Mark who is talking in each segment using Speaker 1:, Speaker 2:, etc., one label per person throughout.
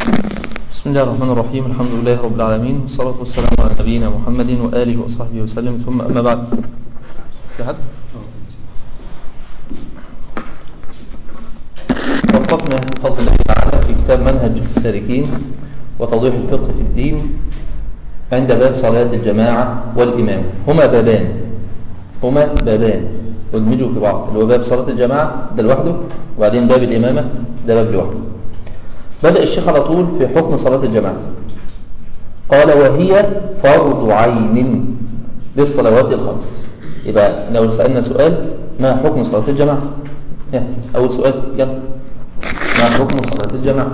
Speaker 1: بسم الله الرحمن الرحيم الحمد لله رب العالمين والصلاة والسلام على نبينا محمد وآله وصحبه وسلم ثم أما بعد في حد؟ وقفنا بفضل الله تعالى في كتاب منهج السالكين وتوضيح الفقه في الدين عند باب صلاة الجماعة والإمام هما بابان هما بابان ادمجوا في بعض اللي هو باب صلاة الجماعة ده لوحده وبعدين باب الإمامة ده باب لوحده بدأ الشيخ على طول في حكم صلاة الجماعة قال وهي فرض عين للصلوات الخمس يبقى لو سألنا سؤال ما حكم صلاة الجماعة يا أول سؤال يلا ما حكم صلاة الجماعة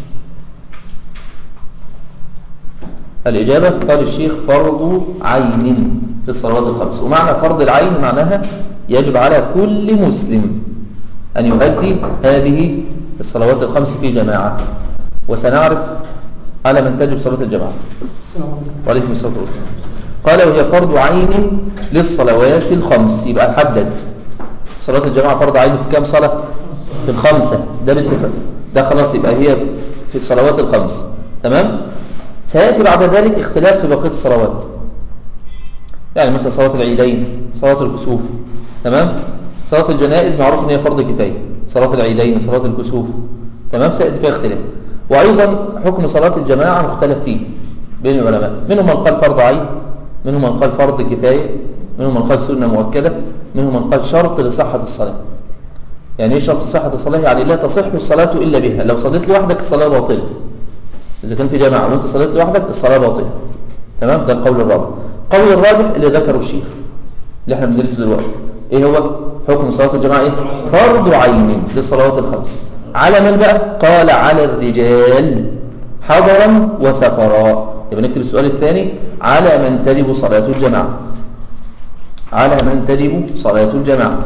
Speaker 1: الإجابة قال الشيخ فرض عين للصلوات الخمس ومعنى فرض العين معناها يجب على كل مسلم أن يؤدي هذه الصلوات الخمس في جماعة وسنعرف على من تجب صلاة الجماعة وعليكم السلام قال وهي فرض عين للصلوات الخمس يبقى حدد صلاة الجماعة فرض عين في كام صلاة في الخمسة ده بالاتفاق ده خلاص يبقى هي في الصلوات الخمس تمام سيأتي بعد ذلك اختلاف في بقية الصلوات يعني مثلا صلاة العيدين صلاة الكسوف تمام صلاة الجنائز معروف ان هي فرض كفاية صلاة العيدين صلاة الكسوف تمام سيأتي فيها اختلاف وأيضا حكم صلاة الجماعة مختلف فيه بين العلماء منهم من قال فرض عين منهم من قال فرض كفاية منهم من قال سنة مؤكدة منهم من قال شرط لصحة الصلاة يعني ايه شرط صحة الصلاة يعني لا تصح الصلاة إلا بها لو صليت لوحدك الصلاة باطلة إذا كان في جماعة وانت صليت لوحدك الصلاة باطلة تمام ده القول الرابع قول الراجح اللي ذكره الشيخ اللي احنا بندرسه دلوقتي ايه هو حكم صلاة الجماعة ايه فرض عين للصلوات الخمس على من بقى قال على الرجال حضرا وسفرا يبقى نكتب السؤال الثاني على من تجب صلاة الجماعة على من تجب صلاة الجماعة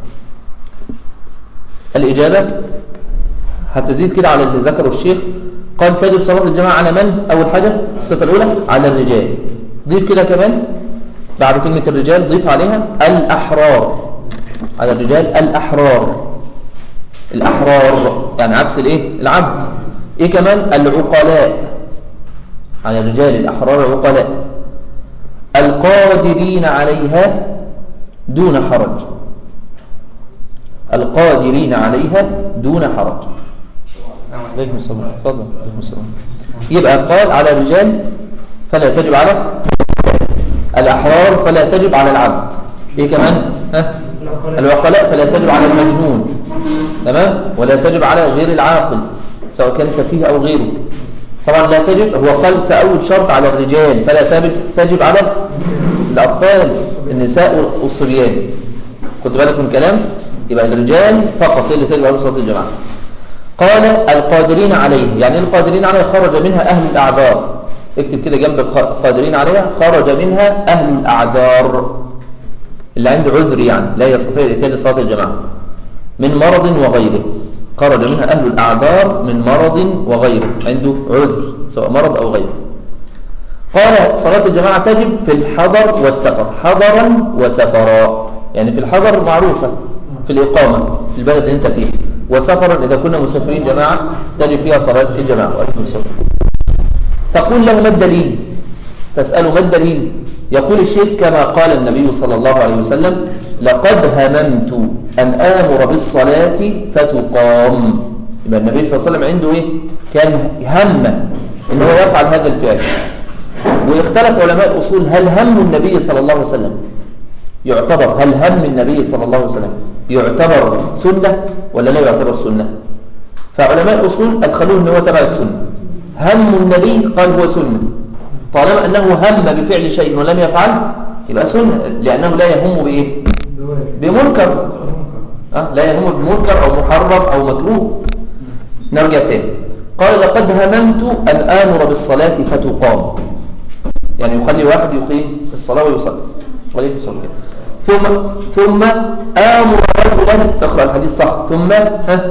Speaker 1: الإجابة هتزيد كده على اللي ذكره الشيخ قال تجب صلاة الجماعة على من أول حاجة الصفة الأولى على الرجال ضيف كده كمان بعد كلمة الرجال ضيف عليها الأحرار على الرجال الأحرار الأحرار يعني عكس الإيه العبد إيه كمان العقلاء على الرجال الأحرار العقلاء القادرين عليها دون حرج القادرين عليها دون حرج عليكم السلام تفضل عليكم السلام يبقى قال على الرجال فلا تجب على الأحرار فلا تجب على العبد إيه كمان ها العقلاء فلا تجب على المجنون تمام ولا تجب على غير العاقل سواء كان سفيه أو غيره طبعا لا تجب هو قال في أول شرط على الرجال فلا تجب, تجب على الأطفال النساء والصبيان خد بالك من كلام يبقى الرجال فقط اللي تجب على صلاة الجماعة قال القادرين عليه يعني القادرين عليه خرج منها أهل الأعذار اكتب كده جنب القادرين عليها خرج منها أهل الأعذار اللي عنده عذر يعني لا يستطيع الاتيان لصلاة الجماعة من مرض وغيره خرج منها أهل الأعذار من مرض وغيره عنده عذر سواء مرض أو غيره قال صلاة الجماعة تجب في الحضر والسفر حضرا وسفرا يعني في الحضر معروفة في الإقامة في البلد اللي انت فيه وسفرا إذا كنا مسافرين جماعة تجب فيها صلاة الجماعة وأليكم السلام تقول له ما الدليل تسأله ما الدليل يقول الشيخ كما قال النبي صلى الله عليه وسلم لقد هممت أن آمر بالصلاة فتقام يبقى النبي صلى الله عليه وسلم عنده إيه؟ كان هم إن هو يفعل هذا الفعل واختلف علماء الأصول هل هم النبي صلى الله عليه وسلم يعتبر هل هم النبي صلى الله عليه وسلم يعتبر سنة ولا لا يعتبر سنة فعلماء الأصول أدخلوه أنه تبع السنة هم النبي قال هو سنة طالما أنه هم بفعل شيء ولم يفعل يبقى سنة لأنه لا يهم بإيه بمنكر أه؟ لا يهم بمنكر أو محرم أو مكروه نرجع تاني قال لقد هممت أن آمر بالصلاة فتقام يعني يخلي واحد يقيم الصلاة ويصلي عليكم السلام ثم ثم آمر رجلا تقرأ الحديث صح ثم ها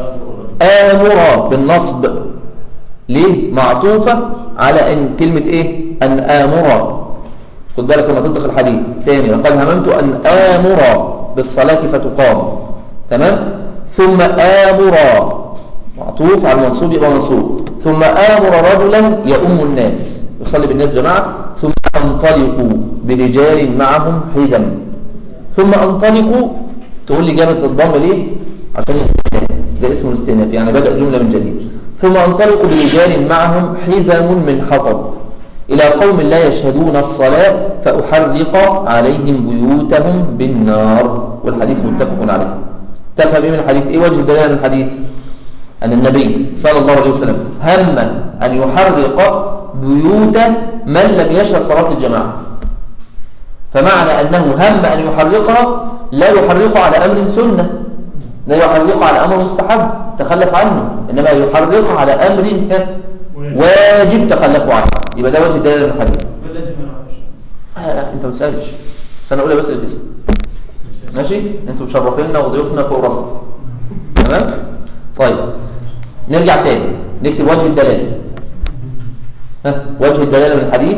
Speaker 1: آمر بالنصب ليه معطوفة على ان كلمة ايه ان آمر خد بالك لما تطلق الحديث تاني لقد هممت ان آمر بالصلاة فتقام تمام ثم آمر معطوف على المنصوب يبقى منصوب ثم آمر رجلا يؤم الناس يصلي بالناس جماعة ثم أنطلقوا برجال معهم حزم ثم أنطلقوا تقول لي جابت الضم ليه عشان الاستئناف ده اسمه الاستئناف يعني بدأ جملة من جديد ثم انطلقوا برجال معهم حزم من حطب إلى قوم لا يشهدون الصلاة فأحرق عليهم بيوتهم بالنار والحديث متفق عليه تفهم إيه من الحديث إيه وجه الدلالة من الحديث أن النبي صلى الله عليه وسلم هم أن يحرق بيوت من لم يشهد صلاة الجماعة فمعنى أنه هم أن يحرقها لا يحرق على أمر سنة لا يحرق على أمر مستحب تخلف عنه إنما يحرق على أمر واجب تخلفوا عنه يبقى ده وجه الدلالة من الحديث آه انت ما تسالش سنه اولى بس اللي تسال ماشي انتوا مشرفينا وضيوفنا فوق راسنا تمام طيب نرجع تاني نكتب وجه الدلاله ها وجه الدلاله من الحديث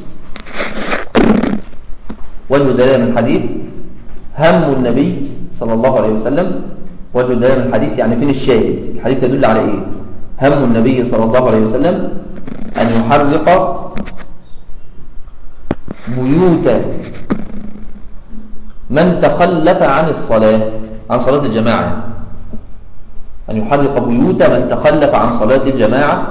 Speaker 1: وجه الدلاله من الحديث هم النبي صلى الله عليه وسلم وجه الدلاله من الحديث يعني فين الشاهد الحديث يدل على ايه هم النبي صلى الله عليه وسلم أن يحرق بيوت من تخلف عن الصلاة عن صلاة الجماعة أن يحرق بيوت من تخلف عن صلاة الجماعة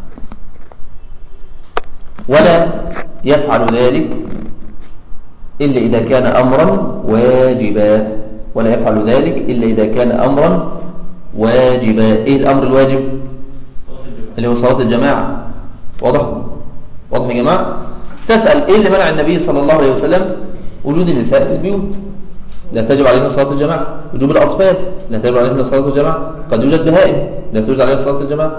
Speaker 1: ولا يفعل ذلك إلا إذا كان أمرا واجبا ولا يفعل ذلك إلا إذا كان أمرا واجبا إيه الأمر الواجب اللي هو صلاة الجماعة واضح واضح يا جماعة تسأل إيه اللي منع النبي صلى الله عليه وسلم وجود النساء في البيوت لا تجب عليهم صلاة الجماعة وجوب الأطفال لا تجب عليهم صلاة الجماعة قد يوجد بهائم لا توجد عليها صلاة الجماعة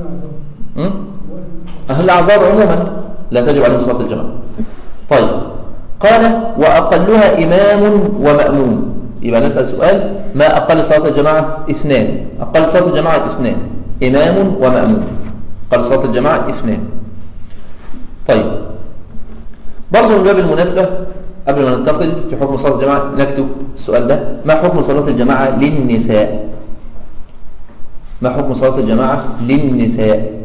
Speaker 1: أهل الأعذار عموما لا تجب عليهم صلاة الجماعة طيب قال وأقلها إمام ومأموم يبقى نسأل سؤال ما أقل صلاة الجماعة اثنان أقل صلاة الجماعة اثنان إمام ومأموم قال صلاة الجماعة اثنان طيب برضو من باب المناسبة قبل ما ننتقل في حكم صلاة الجماعة نكتب السؤال ده ما حكم صلاة الجماعة للنساء ما حكم صلاة الجماعة للنساء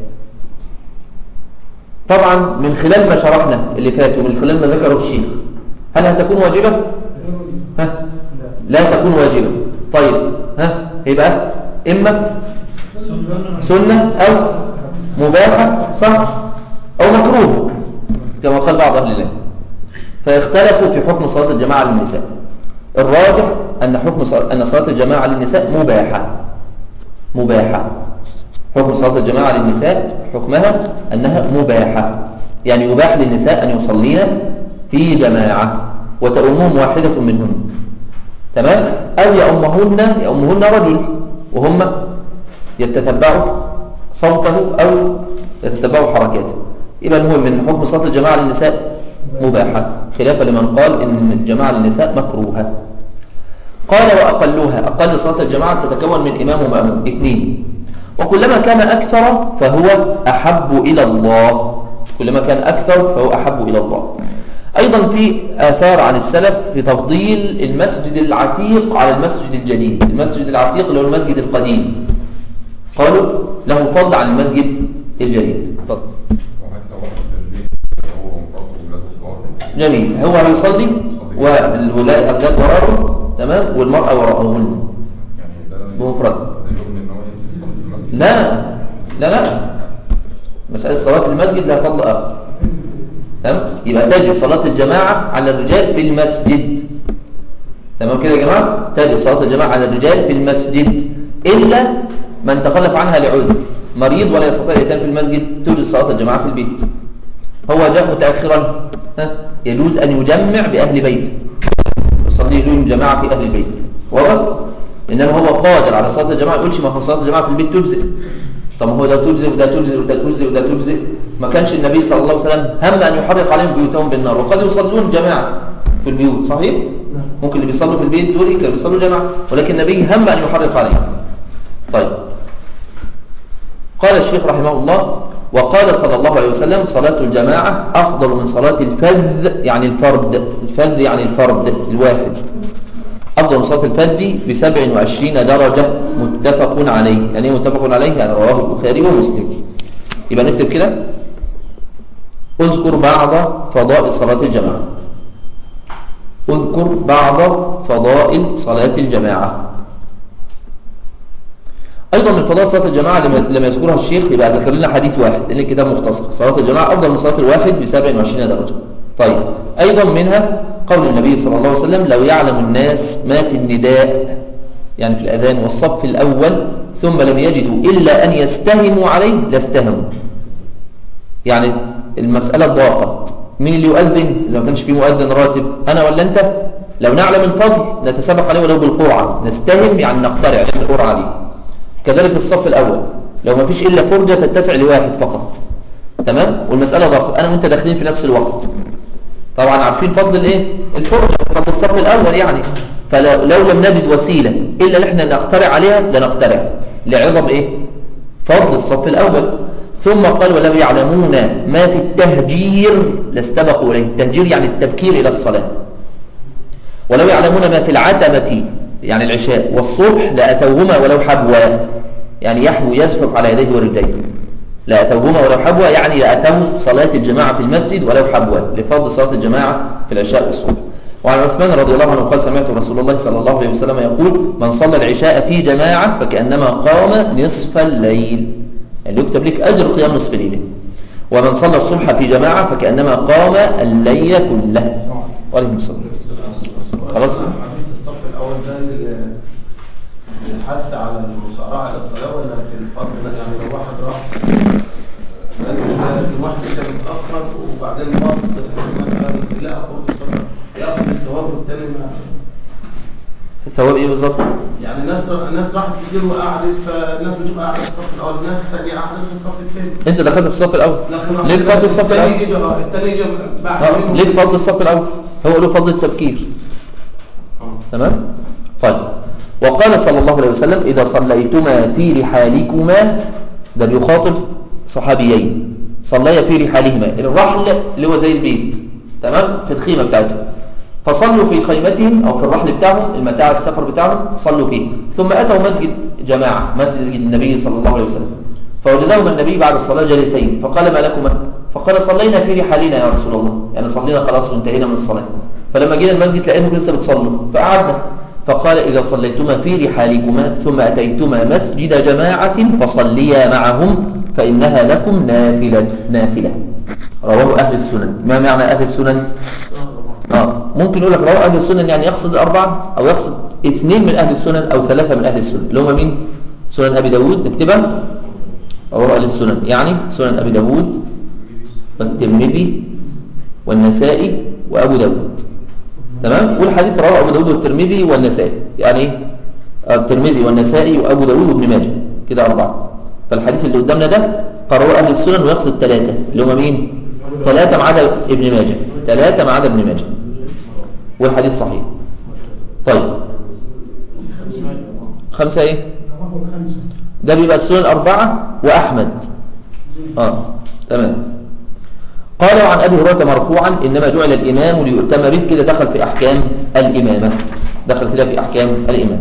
Speaker 1: طبعا من خلال ما شرحنا اللي فات ومن خلال ما ذكره الشيخ هل هتكون واجبة ها لا تكون واجبة طيب ها يبقى إما سنة أو مباحة صح أو مكروه كما قال بعض أهل العلم فاختلفوا في حكم صلاة الجماعة للنساء الراجح أن حكم صلاة أن صلاة الجماعة للنساء مباحة مباحة حكم صلاة الجماعة للنساء حكمها أنها مباحة يعني يباح للنساء أن يصلين في جماعة وتأمهم واحدة منهن تمام أو يأمهن يأمهن رجل وهم يتتبعوا صوته أو يتتبعوا حركاته يبقى المهم من حكم صلاة الجماعة للنساء مباحة خلافا لمن قال إن الجماعة للنساء مكروهة قال وأقلها أقل صلاة الجماعة تتكون من إمام ومأموم اثنين وكلما كان أكثر فهو أحب إلى الله كلما كان أكثر فهو أحب إلى الله أيضا في آثار عن السلف في تفضيل المسجد العتيق على المسجد الجديد المسجد العتيق اللي هو المسجد القديم قالوا له فضل عن المسجد الجديد فضل جميل هو هيصلي والولاء أبناء وراءه تمام والمرأة وراءهن بمفرد لا لا لا مسألة صلاة المسجد لها فضل آخر تمام يبقى تجب صلاة الجماعة على الرجال في المسجد تمام كده يا جماعة تجب صلاة الجماعة على الرجال في المسجد إلا من تخلف عنها لعذر مريض ولا يستطيع الاتيان في المسجد توجد صلاة الجماعة في البيت هو جاء متأخرا ها يجوز أن يجمع بأهل بيته يصلي لهم جماعة في أهل البيت واضح؟ إنما هو قادر على صلاة الجماعة يقولش ما هو صلاة الجماعة في البيت تجزئ طب ما هو ده تجزئ وده تجزئ وده تجزئ وده تجزئ ما كانش النبي صلى الله عليه وسلم هم أن يحرق عليهم بيوتهم بالنار وقد يصلون جماعة في البيوت صحيح؟ ممكن اللي بيصلوا في البيت دول كانوا بيصلوا جماعة ولكن النبي هم أن يحرق عليهم طيب قال الشيخ رحمه الله وقال صلى الله عليه وسلم صلاة الجماعة أفضل من صلاة الفذ يعني الفرد الفذ يعني الفرد الواحد أفضل من صلاة الفذ بسبع وعشرين درجة متفق عليه يعني متفق عليه يعني رواه البخاري ومسلم يبقى نكتب كده اذكر بعض فضائل صلاة الجماعة اذكر بعض فضائل صلاة الجماعة أيضا من فضائل صلاة الجماعة لما يذكرها الشيخ يبقى ذكر لنا حديث واحد لأن الكتاب مختصر صلاة الجماعة أفضل من صلاة الواحد ب 27 درجة طيب أيضا منها قول النبي صلى الله عليه وسلم لو يعلم الناس ما في النداء يعني في الأذان والصف الأول ثم لم يجدوا إلا أن يستهموا عليه لاستهموا يعني المسألة ضاقت مين اللي يؤذن إذا ما كانش في مؤذن راتب أنا ولا أنت لو نعلم الفضل نتسابق عليه ولو بالقرعة نستهم يعني نخترع نعمل القرعة دي كذلك الصف الأول لو ما فيش إلا فرجة تتسع لواحد فقط تمام والمسألة ضغط أنا وأنت داخلين في نفس الوقت طبعا عارفين فضل الايه الفرجة فضل الصف الأول يعني فلو لم نجد وسيلة إلا ان احنا نخترع عليها لنخترع لعظم إيه فضل الصف الأول ثم قال ولو يعلمون ما في التهجير لاستبقوا إليه التهجير يعني التبكير إلى الصلاة ولو يعلمون ما في العتمة يعني العشاء والصبح لأتوهما ولو حبوا يعني يحبو يزحف على يديه ورجليه لأتوهما ولو حبوا يعني لأتوا صلاة الجماعة في المسجد ولو حبوا لفضل صلاة الجماعة في العشاء والصبح وعن عثمان رضي الله عنه قال سمعت رسول الله صلى الله عليه وسلم يقول من صلى العشاء في جماعة فكأنما قام نصف الليل يعني يكتب لك أجر قيام نصف الليل ومن صلى الصبح في جماعة فكأنما قام الليل كله وعليكم السلام خلاص
Speaker 2: حديث الصف الاول ده لل- للحث على المسارعه الى الصلاه ولا في الفضل ده يعني لو واحد راح بقى شويه لكن واحد كده متاخر وبعدين بص مثلا لقى فوق الصلاه ياخد الثواب والتاني ما
Speaker 1: الثواب ايه بالظبط
Speaker 2: يعني الناس الناس راحت كتير وقعدت فالناس بتبقى قاعده في الصف الاول الناس الثانيه قعدت في الصف الثاني
Speaker 1: انت دخلت في الصف الاول
Speaker 2: لكن راح
Speaker 1: ليه فضل الصف
Speaker 2: الثاني
Speaker 1: الاول
Speaker 2: يجي اه الثاني يجي بعد
Speaker 1: آه،
Speaker 2: منه
Speaker 1: ليه فضل الصف الاول هو له فضل التبكير
Speaker 2: آه.
Speaker 1: تمام طيب وقال صلى الله عليه وسلم إذا صليتما في رحالكما ده بيخاطب صحابيين صليا في رحالهما الرحل اللي هو زي البيت تمام في الخيمة بتاعته فصلوا في خيمتهم أو في الرحل بتاعهم المتاع السفر بتاعهم صلوا فيه ثم أتوا مسجد جماعة مسجد النبي صلى الله عليه وسلم فوجدهما النبي بعد الصلاة جالسين فقال ما لكما فقال صلينا في رحالنا يا رسول الله يعني صلينا خلاص وانتهينا من الصلاة فلما جينا المسجد لقيتهم لسه بتصلوا فقعدنا فقال إذا صليتما في رحالكما ثم أتيتما مسجد جماعة فصليا معهم فإنها لكم نافلة نافلة رواه أهل السنن ما معنى أهل السنن؟ آه. ممكن يقول لك رواه أهل السنن يعني يقصد أربعة أو يقصد اثنين من أهل السنن أو ثلاثة من أهل السنن اللي هم مين؟ سنن أبي داود نكتبها رواه أهل السنن يعني سنن أبي داود والترمذي والنسائي وأبو داود تمام والحديث رواه أبو داود والترمذي والنسائي يعني إيه؟ الترمذي والنسائي وأبو داود وابن ماجه كده أربعة فالحديث اللي قدامنا ده قرأوا أهل السنن ويقصد ثلاثة اللي هم مين؟ ثلاثة ما عدا ابن ماجه ثلاثة ما عدا ابن ماجه والحديث صحيح طيب خمسة ايه؟ ده بيبقى السنن أربعة وأحمد آه تمام قال عن أبي هريرة مرفوعا إنما جعل الإمام ليؤتم به كده دخل في أحكام الإمامة دخل كده في أحكام الإمامة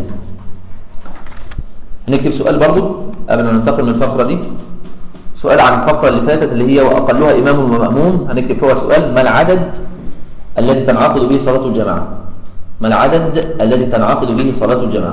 Speaker 1: هنكتب سؤال برضو قبل ما ننتقل من الفقرة دي سؤال عن الفقرة اللي فاتت اللي هي وأقلها إمام ومأموم هنكتب فيها سؤال ما العدد الذي تنعقد به صلاة الجماعة ما العدد الذي تنعقد به صلاة الجماعة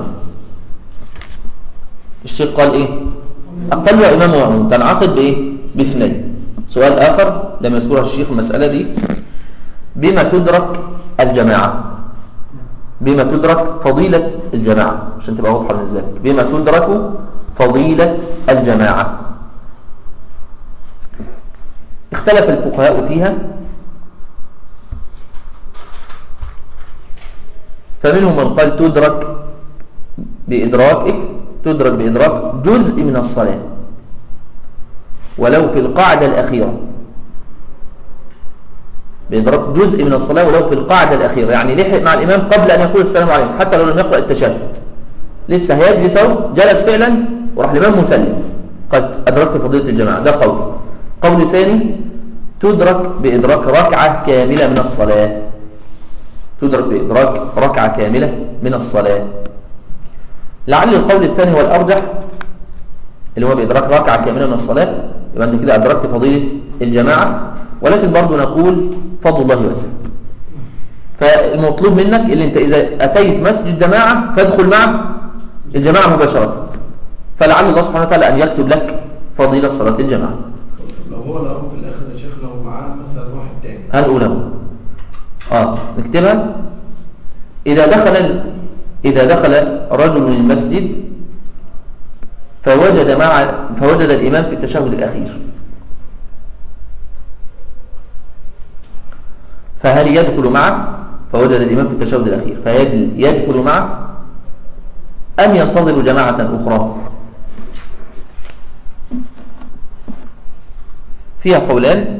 Speaker 1: الشيخ قال إيه أقلها إمام ومأموم تنعقد بإيه باثنين سؤال آخر لم يذكرها الشيخ المسألة دي بما تدرك الجماعة بما تدرك فضيلة الجماعة عشان تبقى واضحة بالنسبة لك بما تدرك فضيلة الجماعة اختلف الفقهاء فيها فمنهم من قال تدرك بإدراك تدرك بإدراك جزء من الصلاة ولو في القاعدة الأخيرة بإدراك جزء من الصلاة ولو في القاعدة الأخيرة يعني لحق مع الإمام قبل أن يقول السلام عليكم حتى لو لم يقرأ التشهد لسه هيجلس اهو جلس فعلا وراح الإمام مسلم قد أدركت فضيلة الجماعة ده قول قول ثاني تدرك بإدراك ركعة كاملة من الصلاة تدرك بإدراك ركعة كاملة من الصلاة لعل القول الثاني هو الأرجح اللي هو بإدراك ركعة كاملة من الصلاة يبقى أنت كده أدركت فضيلة الجماعة ولكن برضو نقول فضل الله واسع فالمطلوب منك اللي أنت إذا أتيت مسجد جماعة فادخل مع الجماعة مباشرة فلعل الله سبحانه وتعالى أن يكتب لك فضيلة صلاة الجماعة
Speaker 2: لو هو لقاه في الاخر يا شيخ لو معاه مثلا واحد تاني
Speaker 1: هنقوله اه نكتبها إذا دخل إذا دخل رجل المسجد فوجد مع فوجد الإمام في التشهد الأخير فهل يدخل معه فوجد الإمام في التشهد الأخير فهل يدخل معه أم ينتظر جماعة أخرى فيها قولان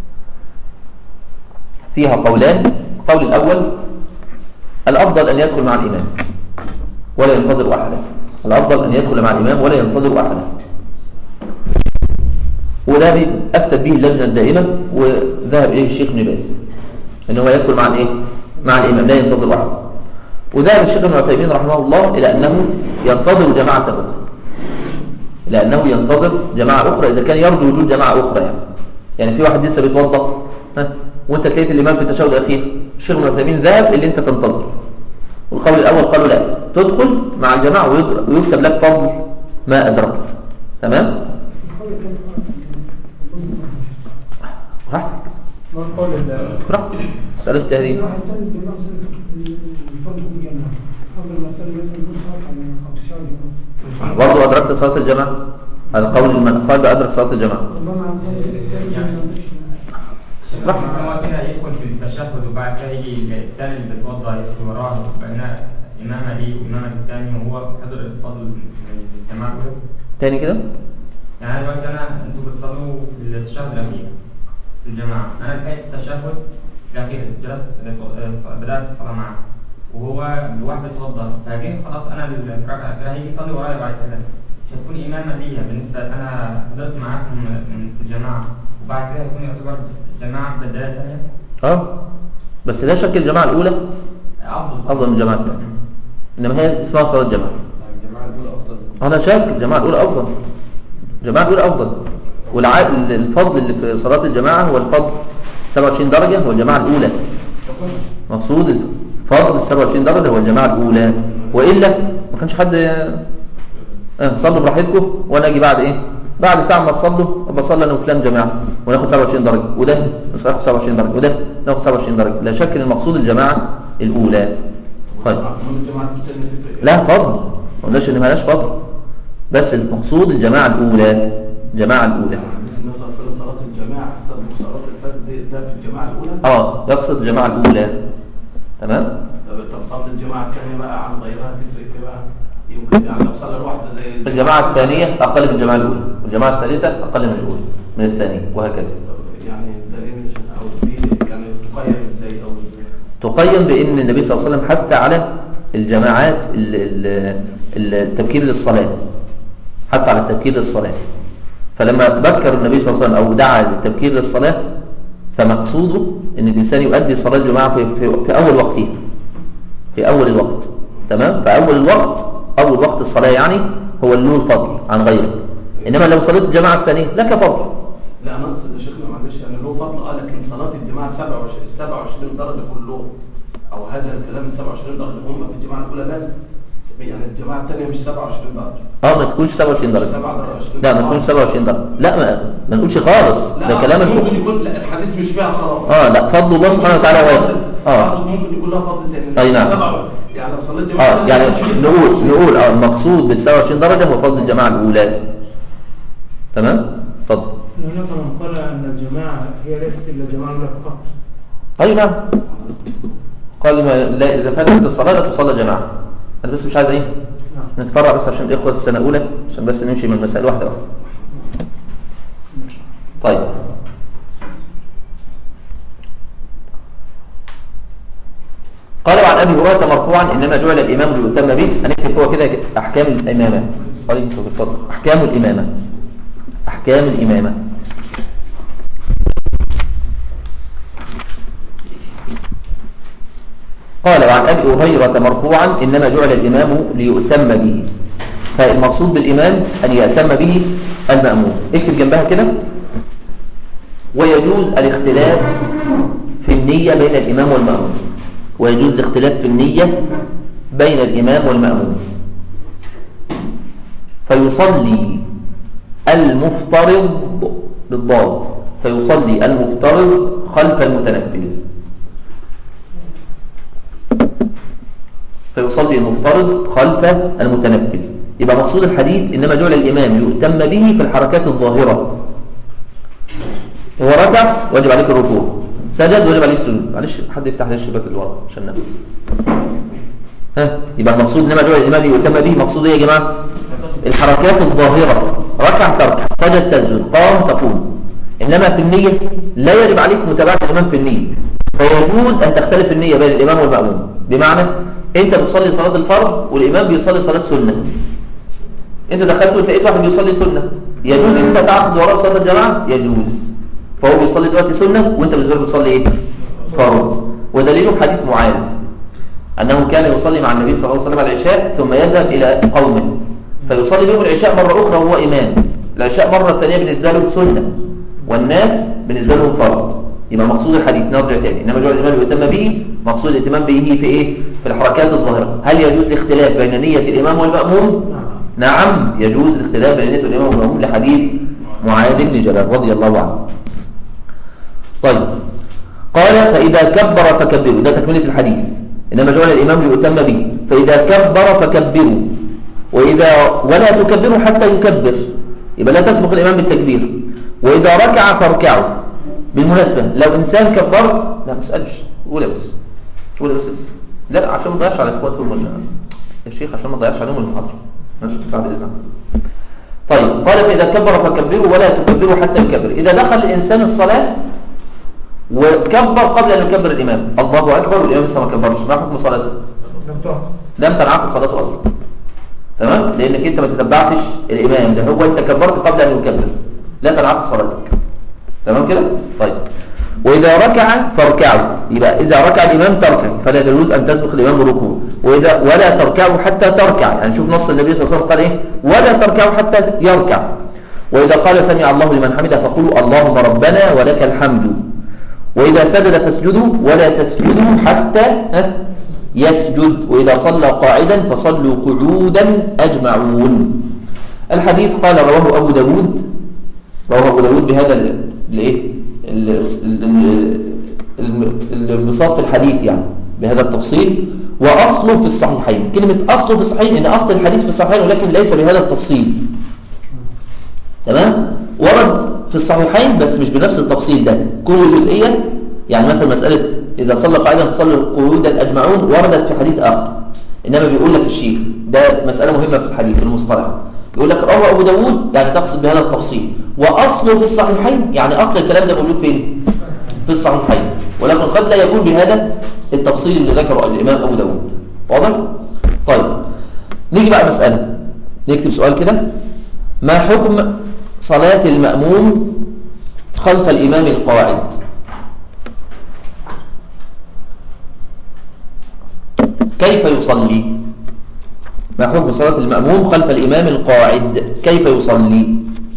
Speaker 1: فيها قولان القول الأول الأفضل أن يدخل مع الإمام ولا ينتظر أحدا الأفضل أن يدخل مع الإمام ولا ينتظر أحدا وده بي- أكتب به اللجنة الدائمة وذهب إليه الشيخ ابن باز إن هو يدخل مع الإيه؟ مع الإمام لا ينتظر أحدا وذهب الشيخ ابن عثيمين رحمه الله إلى أنه ينتظر جماعة أخرى إلى أنه ينتظر جماعة أخرى إذا كان يرجو وجود جماعة أخرى يعني يعني في واحد لسه بيتوضا ها وانت تلاقيت الامام في التشهد الاخير الشيخ ابن عثيمين ذهب اللي انت تنتظر والقول الاول قالوا لا تدخل مع الجماعه ويدر- ويكتب لك فضل ما ادركت تمام براحتك
Speaker 3: ما قول ال-
Speaker 1: براحتك مساله اجتهاديه
Speaker 3: راح يسلم بالله وسلم الفرق بين الجماعة أفضل ما يسلم مثلا نص ركعة من أو تشهد
Speaker 1: برضه ادركت صلاه الجماعه هذا قول من قال بادرك صلاه الجماعه
Speaker 3: ربما عن
Speaker 1: راح.
Speaker 4: هو كده يدخل في التشهد وبعد كده يجي التاني اللي بيتوضا يدخل وراه بقينا إمامة ليه وإمامة التاني وهو حضر الفضل الجماعة كله
Speaker 1: تاني كده
Speaker 4: يعني أنا دلوقتي أنا أنتوا بتصلوا في التشهد الأخير في الجماعة أنا لقيت التشهد الأخير جلست بدأت الصلاة معاه وهو لوحده اتوضا فجه خلاص أنا الركعة الأخيرة هيجي يصلي ورايا بعد كده مش هتكون إمامة ليا بالنسبة أنا حضرت معاكم من- في الجماعة وبعد كده هيكون يعتبر جماعة بداية تانية
Speaker 1: اه بس لا شك الجماعه الاولى
Speaker 4: أفضل
Speaker 1: افضل من الجماعه الثانيه انما هي اسمها صلاه الجماعه
Speaker 2: الجماعه الاولى افضل
Speaker 1: انا شاك الجماعه الاولى افضل الجماعه الاولى افضل والعائد الفضل اللي في صلاه الجماعه هو الفضل 27 درجه هو الجماعه الاولى مقصود الفضل ال 27 درجه هو الجماعه الاولى والا ما كانش حد اه صلوا براحتكم وانا اجي بعد ايه بعد ساعه ما تصلوا ابقى اصلي انا وفلان جماعه وناخد 27 درجه وده ناخد 27 درجه وده ناخد 27 درجه لا شك ان المقصود الجماعه الاولى طيب
Speaker 2: من الجماعه الثانيه تفرق
Speaker 1: لا فضل ما قلناش ان مالهاش فضل بس المقصود الجماعه الاولى الجماعه الاولى
Speaker 2: يعني حديث النبي صلى الله عليه وسلم صلاه الجماعه تسبق صلاه الفجر دي- ده في الجماعه الاولى
Speaker 1: اه يقصد الجماعه الاولى تمام
Speaker 2: طب طب فضل الجماعه الثانيه بقى عن غيرها تفرق ايه بقى؟ يمكن يعني لو صلى لوحده زي
Speaker 1: الجماعه الثانيه اقل من الجماعه الاولى والجماعه الثالثه اقل من الاولى من الثانيه وهكذا
Speaker 2: طب يعني الدليل او دي يعني تقيم ازاي او ازاي؟
Speaker 1: تقيم بان النبي صلى الله عليه وسلم حث على الجماعات ال- ال- ال- التبكير للصلاه حث على التبكير للصلاه فلما بكر النبي صلى الله عليه وسلم او دعا للتبكير للصلاه فمقصوده ان الانسان يؤدي صلاه الجماعه في, في, في اول وقتها في اول الوقت تمام فاول الوقت اول وقت الصلاه يعني هو اللي له الفضل عن غيره انما لو صليت الجماعه الثانيه لك فضل
Speaker 2: لا انا اقصد يا شيخنا معلش يعني له فضل اه لكن صلاه الجماعه 27 ال 27 درجه كلهم او هذا الكلام ال 27 درجه هم في الجماعه الاولى بس يعني الجماعه الثانيه مش 27 درجه
Speaker 1: اه ما تكونش 27
Speaker 2: مش
Speaker 1: درجه
Speaker 2: 27
Speaker 1: لا ما تكونش 27 درجه لا ما, ما نقولش خالص
Speaker 2: لا
Speaker 1: ده كلام
Speaker 2: ممكن
Speaker 1: الفقهاء
Speaker 2: يكون لا الحديث مش فيها خلاص
Speaker 1: اه لا فضل الله سبحانه وتعالى واسع اه
Speaker 2: اقصد ممكن يكون لها فضل تاني
Speaker 1: أي نعم.
Speaker 2: سبعة. يعني لو صليت جماعه
Speaker 1: اه يعني نقول نقول اه المقصود بال 27 درجه هو فضل الجماعه الاولى تمام اتفضل
Speaker 3: هناك من قال أن الجماعة هي ليست إلا الجماعة الأولى فقط
Speaker 1: اي نعم قال ما لا اذا فاتت الصلاه لا تصلى جماعه انا بس مش عايز ايه
Speaker 3: نعم
Speaker 1: نتفرع بس عشان الاخوه في سنه اولى عشان بس نمشي من المسائل واحده واحده طيب قال وعن ابي هريره مرفوعا انما جعل الامام ليؤتم به هنكتب هو كده احكام الامامه عليك الصلاه اتفضل احكام الامامه احكام الامامه قال وعن ابي هريره مرفوعا انما جعل الامام ليؤتم به فالمقصود بالإمام أن يأتم به المأموم اكتب جنبها كده ويجوز الاختلاف في النية بين الإمام والمأموم ويجوز الاختلاف في النية بين الإمام والمأموم فيصلي المفترض بالضاد فيصلي المفترض خلف المتنفل فيصلي المفترض خلف المتنفل يبقى مقصود الحديث إنما جعل الإمام يؤتم به في الحركات الظاهرة هو ركع واجب عليك الركوع سجد واجب عليك السجود معلش حد يفتح لي الشباك اللي ورا عشان نفس ها يبقى المقصود انما جعل الامام يؤتم به مقصود ايه يا جماعه الحركات الظاهره ركع تركع سجد تسجد قام تقوم انما في النيه لا يجب عليك متابعه الامام في النيه فيجوز ان تختلف النيه بين الامام والماموم بمعنى انت بتصلي صلاه الفرض والامام بيصلي صلاه سنه انت دخلت ولقيت واحد بيصلي سنه يجوز ان انت تعقد وراء صلاه الجماعه يجوز فهو بيصلي دلوقتي سنه وانت بالنسبه لك بتصلي ايه فرض ودليله حديث معاذ انه كان يصلي مع النبي صلى الله عليه وسلم العشاء ثم يذهب الى قوم فيصلي بهم العشاء مره اخرى وهو امام العشاء مره ثانيه بالنسبه له سنه والناس بالنسبه لهم فرض يبقى مقصود الحديث نرجع تاني انما جعل الامام يؤتم به مقصود الاهتمام به في ايه في الحركات الظاهره هل يجوز الاختلاف بين نيه الامام والماموم نعم يجوز الاختلاف بين نيه الامام والماموم لحديث معاذ بن جبل رضي الله عنه طيب قال فإذا كبر فكبروا ده تكملة الحديث إنما جعل الإمام ليؤتم به فإذا كبر فكبروا وإذا ولا تكبروا حتى يكبر يبقى لا تسبق الإمام بالتكبير وإذا ركع فاركعوا بالمناسبة لو إنسان كبرت لا ما اسألش قول بس قول بس لسه لا لا عشان ما تضيعش على إخواتهم ولا يا شيخ عشان ما تضيعش عليهم المحاضرة ماشي بعد إذنك طيب قال فإذا كبر فكبروا ولا تكبروا حتى يكبر إذا دخل الإنسان الصلاة وكبر قبل أن يكبر الإمام الله أكبر والإمام لسه ما كبرش ما حكم صلاته لم تنعقد صلاته أصلا تمام لأنك أنت ما تتبعتش الإمام ده هو أنت كبرت قبل أن يكبر لا تنعقد صلاتك تمام كده طيب وإذا ركع فاركعوا يبقى إذا ركع الإمام تركع فلا يجوز أن تسبق الإمام بركوع وإذا ولا تركعوا حتى تركع يعني شوف نص النبي صلى الله عليه وسلم قال إيه ولا تركعوا حتى يركع وإذا قال سمع الله لمن حمده فقولوا اللهم ربنا ولك الحمد وإذا سجد فاسجدوا ولا تسجدوا حتى يسجد وإذا صلى قاعدا فصلوا قعودا أجمعون الحديث قال رواه أبو داود رواه أبو داود بهذا الايه الانبساط في الحديث يعني بهذا التفصيل وأصله في الصحيحين كلمة أصله في الصحيحين إن أصل الحديث في الصحيحين ولكن ليس بهذا التفصيل تمام ورد في الصحيحين بس مش بنفس التفصيل ده كل جزئية يعني مثلا مسألة إذا صلى قاعدا فصلى قعودا أجمعون وردت في حديث آخر إنما بيقول لك الشيخ ده مسألة مهمة في الحديث في المصطلح يقول لك رواه أبو داود يعني تقصد بهذا التفصيل وأصله في الصحيحين يعني أصل الكلام ده موجود فين؟ في الصحيحين ولكن قد لا يكون بهذا التفصيل اللي ذكره الإمام أبو داود واضح؟ طيب نيجي بقى مسألة نكتب سؤال كده ما حكم صلاة المأموم خلف الإمام القاعد كيف يصلي ما حكم صلاة المأموم خلف الإمام القاعد كيف يصلي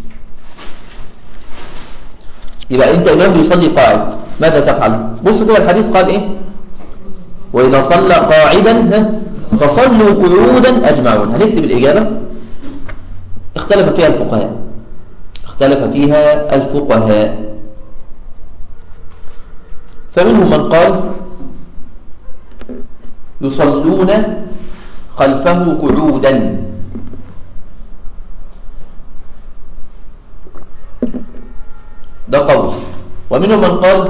Speaker 1: يبقى أنت إمام بيصلي قاعد ماذا تفعل بص كده الحديث قال إيه وإذا صلى قاعدا فصلوا قعودا أجمعون هنكتب الإجابة اختلف فيها الفقهاء اختلف فيها الفقهاء فمنهم من قال يصلون خلفه قعودا ده قول ومنهم من قال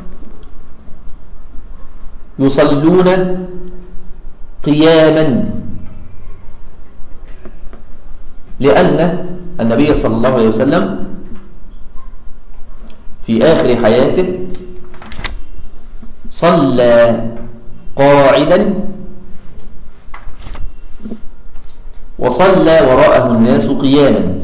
Speaker 1: يصلون قياما لأن النبي صلى الله عليه وسلم في آخر حياته صلى قاعدا وصلى وراءه الناس قياما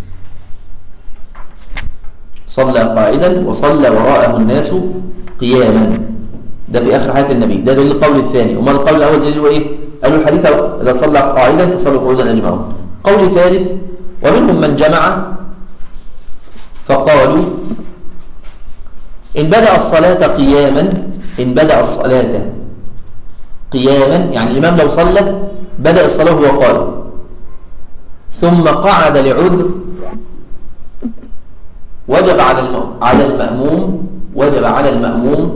Speaker 1: صلى قاعدا وصلى وراءه الناس قياما ده في آخر حياة النبي ده دليل القول الثاني وما القول الأول دليل ايه قالوا الحديث إذا صلى قاعدا فصلوا قعودا أجمعون قول ثالث ومنهم من جمع فقالوا إن بدأ الصلاة قياما إن بدأ الصلاة قياما يعني الإمام لو صلى بدأ الصلاة وهو قائم ثم قعد لعذر وجب على الم- على المأموم وجب على المأموم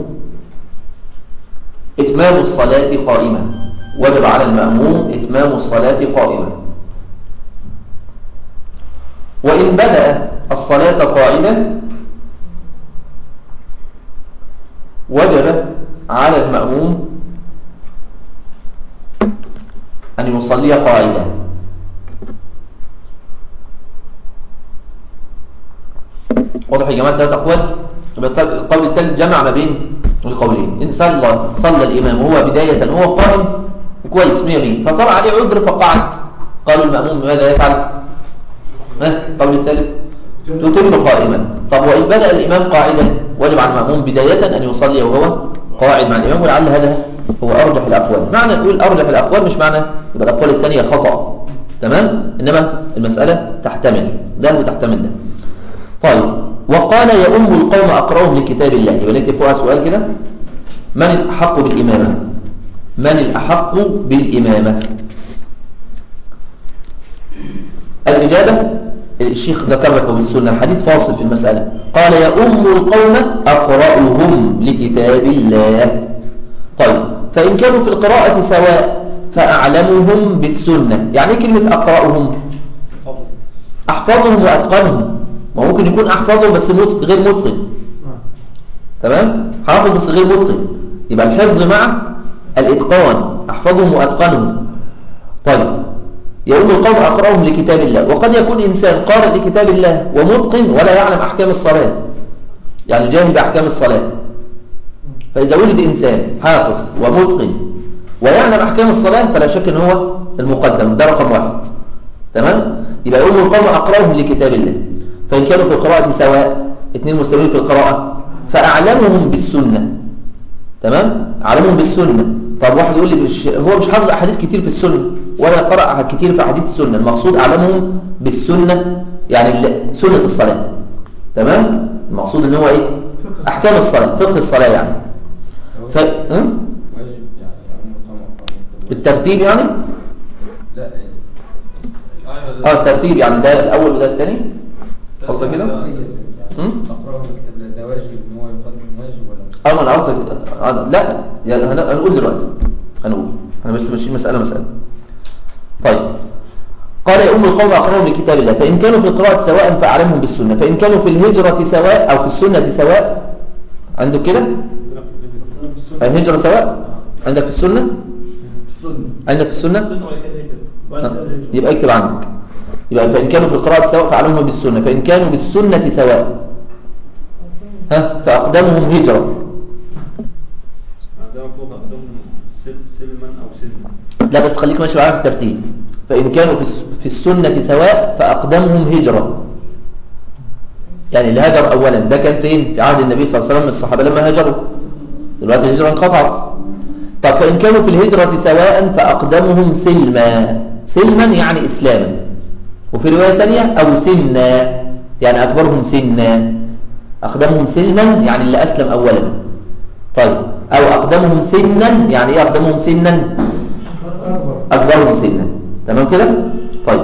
Speaker 1: إتمام الصلاة قائمة وجب على المأموم إتمام الصلاة قائمة وإن بدأ الصلاة قاعدا وجب على المأموم أن يصلي قاعدا واضح يا جماعة ثلاث أقوال يبقى القول الثالث جمع ما بين القولين إن صلى صلى الإمام وهو بداية وهو قائم كويس 100 100 فطرأ عليه عذر فقعد قالوا المأموم ماذا يفعل؟ ها القول الثالث تتم قائما طب وإن بدأ الإمام قاعدا وجب على المأموم بداية أن يصلي وهو قاعد مع الإمام ولعل هذا هو أرجح الأقوال معنى نقول أرجح الأقوال مش معنى يبقى الأقوال الثانية خطأ تمام إنما المسألة تحتمل ده وتحتمل ده طيب وقال يا أم القوم أقرأهم لكتاب الله يبقى نكتب فوقها سؤال كده من الأحق بالإمامة من الأحق بالإمامة الإجابة الشيخ ذكر لك بالسنة الحديث فاصل في المسألة قال يا أم القوم أقرأهم لكتاب الله طيب فإن كانوا في القراءة سواء فأعلمهم بالسنة يعني إيه كلمة أقرأهم أحفظهم وأتقنهم ما ممكن يكون أحفظهم بس مت- غير متقن تمام حافظ بس غير متقن يبقى الحفظ مع الإتقان أحفظهم وأتقنهم طيب يقول القوم أقرأهم لكتاب الله وقد يكون إنسان قارئ لكتاب الله ومتقن ولا يعلم أحكام الصلاة يعني جاهل بأحكام الصلاة فإذا وجد إنسان حافظ ومتقن ويعلم أحكام الصلاة فلا شك أن هو المقدم ده رقم واحد تمام يبقى يقول القوم أقرأهم لكتاب الله فإن كانوا في القراءة سواء اثنين مستويين في القراءة فأعلمهم بالسنة تمام أعلمهم بالسنة طب واحد يقول لي مش هو مش حافظ أحاديث كتير في السنة ولا قرأ كتير في أحاديث السنة المقصود أعلمهم بالسنة يعني ال- سنة الصلاة تمام المقصود ان هو ايه احكام الصلاه فقه الصلاه يعني ف... ها؟
Speaker 5: واجب يعني يعم القمر
Speaker 1: بالترتيب يعني
Speaker 5: لا
Speaker 1: اه الترتيب يعني ده الاول وده الثاني قصدك كده هم؟
Speaker 5: اقرأه الكتاب لا ده واجب ان هو يقدم واجب ولا مش
Speaker 1: اه ما انا قصدك آه، لا يعني هن- هنقول دلوقتي هنقول انا بس ماشيين مساله مساله طيب قال يا أم القوم أقرأهم لكتاب الله فإن كانوا في القراءة سواء فأعلمهم بالسنة فإن كانوا في الهجرة سواء أو في السنة سواء عندك كده الهجرة سواء عندك في السنة
Speaker 2: السنة
Speaker 1: عندك في السنة
Speaker 2: السنة ولا كده هيك بعد كده هيك.
Speaker 1: يبقى اكتب عندك يبقى فإن كانوا في القراءة سواء فأعلمهم بالسنة فإن كانوا بالسنة سواء ها فأقدمهم هجرة
Speaker 6: عندما فوق عندهم سل- سلما او سلما
Speaker 1: لا بس خليك ماشي معايا في الترتيب فإن كانوا في الس- في السنة سواء فأقدمهم هجرة يعني اللي هاجر أولا ده كان فين في عهد النبي صلى الله عليه وسلم الصحابة لما هاجروا دلوقتي الهجرة انقطعت طب فإن كانوا في الهجرة سواء فأقدمهم سلما سلما يعني إسلاما وفي رواية تانية أو سنا يعني أكبرهم سنا أقدمهم سلما يعني اللي أسلم أولا طيب أو أقدمهم سنا يعني إيه أقدمهم سنا أكبرهم سنا تمام كده طيب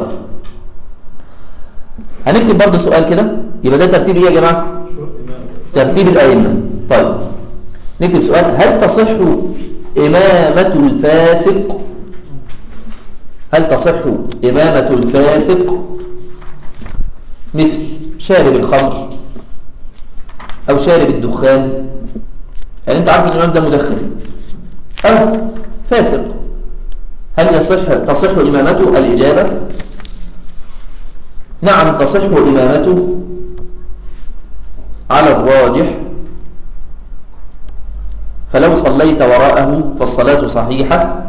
Speaker 1: هنكتب برضه سؤال كده يبقى ده ترتيب ايه يا جماعه ترتيب الائمه طيب نكتب سؤال هل تصح امامه الفاسق هل تصح امامه الفاسق مثل شارب الخمر او شارب الدخان يعني انت عارف ان الامام ده مدخن او فاسق هل يصح تصح إمامته الإجابة نعم تصح إمامته على الراجح فلو صليت وراءه فالصلاة صحيحة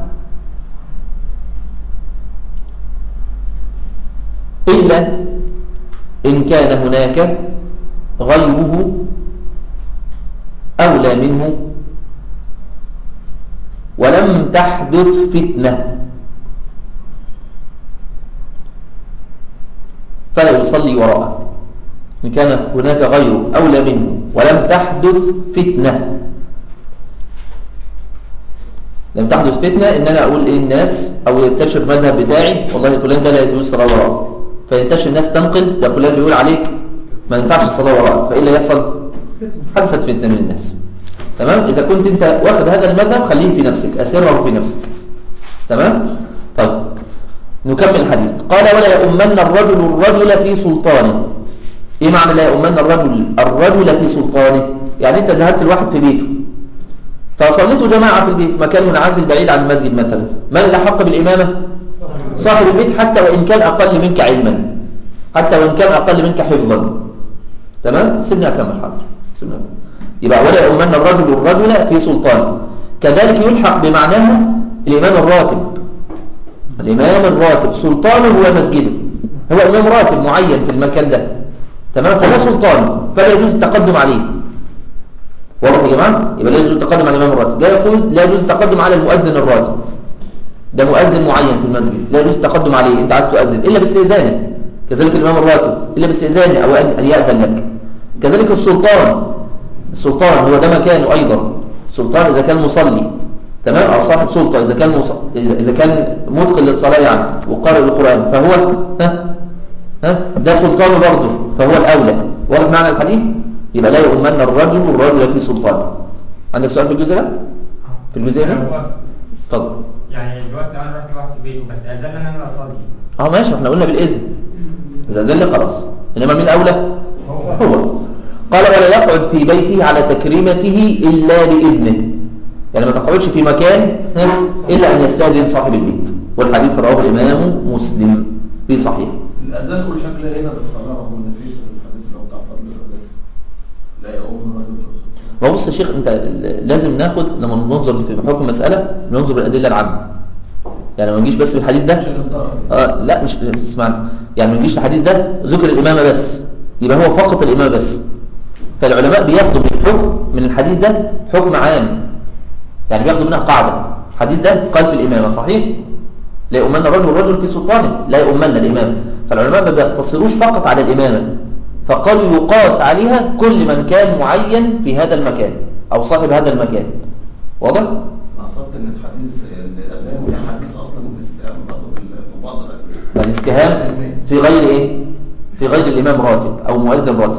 Speaker 1: إلا إن كان هناك غيره أولى منه ولم تحدث فتنة يصلي وراءه إن كان هناك غيره أولى منه ولم تحدث فتنة لم تحدث فتنة إن أنا أقول إيه الناس أو ينتشر المذهب بتاعي والله فلان ده لا يجوز الصلاة وراءه فينتشر الناس تنقل ده فلان بيقول عليك ما ينفعش الصلاة وراءه فإيه اللي يحصل؟ حدثت فتنة من الناس تمام إذا كنت أنت واخد هذا المذهب خليه في نفسك أسره في نفسك تمام طيب نكمل الحديث قال ولا يؤمن الرجل الرجل في سلطانه ايه معنى لا يؤمن الرجل الرجل في سلطانه يعني انت ذهبت الواحد في بيته فصليتوا جماعة في البيت مكان منعزل بعيد عن المسجد مثلا من الأحق بالإمامة صاحب البيت حتى وإن كان أقل منك علما حتى وإن كان أقل منك حفظا تمام سيبني أكمل حاضر سيبني أكمل. يبقى ولا يؤمن الرجل الرجل في سلطانه كذلك يلحق بمعناها الإمام الراتب الإمام الراتب سلطانه هو مسجده هو إمام راتب معين في المكان ده تمام فده سلطانه فلا يجوز التقدم عليه واضح يا جماعة يبقى لا يجوز التقدم على الإمام الراتب لا يقول لا يجوز التقدم على المؤذن الراتب ده مؤذن معين في المسجد لا يجوز التقدم عليه انت عايز تؤذن الا باستئذانه كذلك الامام الراتب الا باستئذانه او ان ياذن لك كذلك السلطان السلطان هو ده مكانه ايضا السلطان اذا كان مصلي تمام او صاحب سلطه اذا كان مص... اذا إذا كان مدخل للصلاه يعني وقارئ القران فهو ها ها ده سلطانه برضه فهو الاولى واضح معنى الحديث يبقى لا يؤمن الرجل الرجل في سلطانه عندك سؤال في الجزء ده في الجزئيه دي
Speaker 4: هو
Speaker 1: اتفضل
Speaker 4: يعني دلوقتي لو انا رحت لواحد في بيته بس اذن ان انا اصلي
Speaker 1: اه ماشي احنا قلنا بالاذن اذا دل خلاص انما مين اولى
Speaker 4: هو
Speaker 1: هو قال ولا يقعد في بيته على تكريمته الا باذنه يعني ما تقعدش في مكان ها، الا ان يستاذن صاحب البيت والحديث رواه الامام مسلم في صحيح
Speaker 2: الأذان والحكلة هنا بالصلاة رغم إن فيش الحديث لو بتاع فضل الأذان لا يؤم الرجل في الصلاة
Speaker 1: ما بص يا شيخ انت لازم ناخد لما ننظر في حكم المساله ننظر بالادله العامه يعني ما نجيش بس بالحديث ده
Speaker 2: عشان الضرر
Speaker 1: آه لا مش اسمعني يعني ما نجيش الحديث ده ذكر الإمامة بس يبقى هو فقط الإمامة بس فالعلماء بياخدوا من الحكم من الحديث ده حكم عام يعني بياخدوا منها قاعدة الحديث ده قال في الإمامة صحيح لا يؤمن الرجل الرجل في سلطانه لا يؤمن الإمام فالعلماء ما بيقتصروش فقط على الإمامة فقالوا يقاس عليها كل من كان معين في هذا المكان أو صاحب هذا المكان واضح؟
Speaker 2: أنا قصدت إن الحديث الأذان ده حديث أصلا الاستئمام برضه بالمبادرة
Speaker 1: فالاستهام في غير إيه؟ في غير الإمام راتب أو مؤذن راتب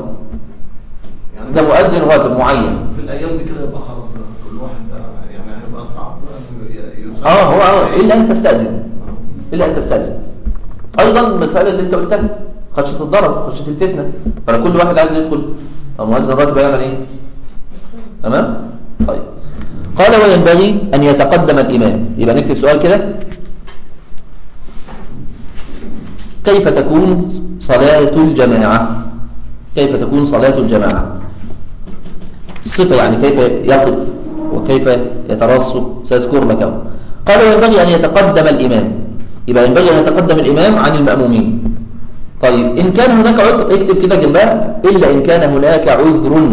Speaker 2: يعني
Speaker 1: ده مؤذن راتب معين
Speaker 2: في الأيام دي كده يبقى خلاص بقى كل واحد بقى يعني هيبقى صعب ي- يوصل
Speaker 1: اه هو آه، الا ان تستاذن الا ان تستاذن ايضا المساله اللي انت قلتها خشيه الضرر خشيه الفتنه فكل واحد عايز يدخل المؤذن الراتب هيعمل ايه تمام طيب قال وينبغي ان يتقدم الامام يبقى نكتب سؤال كده كيف تكون صلاه الجماعه كيف تكون صلاه الجماعه الصفة يعني كيف يقف وكيف يترص سيذكر لك أهو. قال وينبغي أن يتقدم الإمام يبقى ينبغي أن يتقدم الإمام عن المأمومين طيب إن كان هناك عذر اكتب كده جنبها إلا إن كان هناك عذر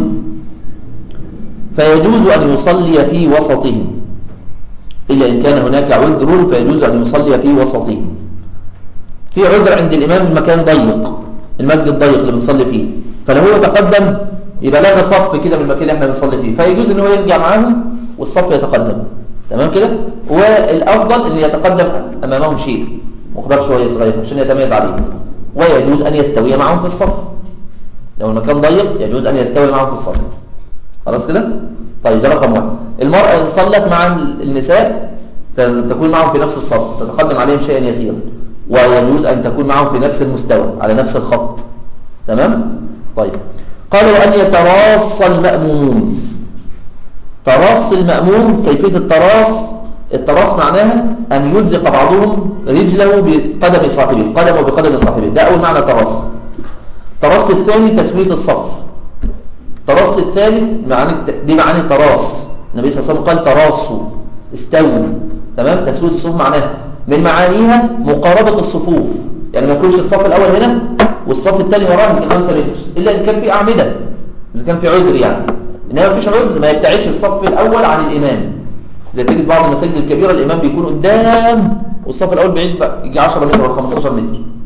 Speaker 1: فيجوز أن يصلي في وسطهم إلا إن كان هناك عذر فيجوز أن يصلي في وسطهم في عذر عند الإمام المكان ضيق المسجد ضيق اللي بنصلي فيه فلو هو تقدم يبقى لغى صف كده من المكان اللي احنا بنصلي فيه فيجوز ان هو يرجع معاهم والصف يتقدم تمام كده والافضل ان يتقدم امامهم شيء مقدار شويه صغير عشان يتميز عليه ويجوز ان يستوي معهم في الصف لو المكان ضيق يجوز ان يستوي معهم في الصف خلاص كده طيب ده رقم واحد المرأة إن صلت مع النساء ت- تكون معهم في نفس الصف تتقدم عليهم شيئا يسيرا ويجوز أن تكون معهم في نفس المستوى على نفس الخط تمام طيب قال وأن يتراص المأمومون تراص المأموم كيفية التراص التراص معناها أن يلزق بعضهم رجله بقدم صاحبه قدمه بقدم صاحبه ده أول معنى تراص التراص الثاني تسوية الصف التراص الثالث معاني دي معاني التراص النبي صلى الله عليه وسلم قال تراصوا استووا تمام تسوية الصفوف معناها من معانيها مقاربة الصفوف يعني ما يكونش الصف الأول هنا والصف الثاني وراه يمكن 5 متر إلا إن كان في أعمدة إذا كان في عذر يعني إنما ما فيش عذر ما يبتعدش الصف الأول عن الإمام زي تجد بعض المساجد الكبيرة الإمام بيكون قدام والصف الأول بعيد بقى يجي 10 متر ولا 15 متر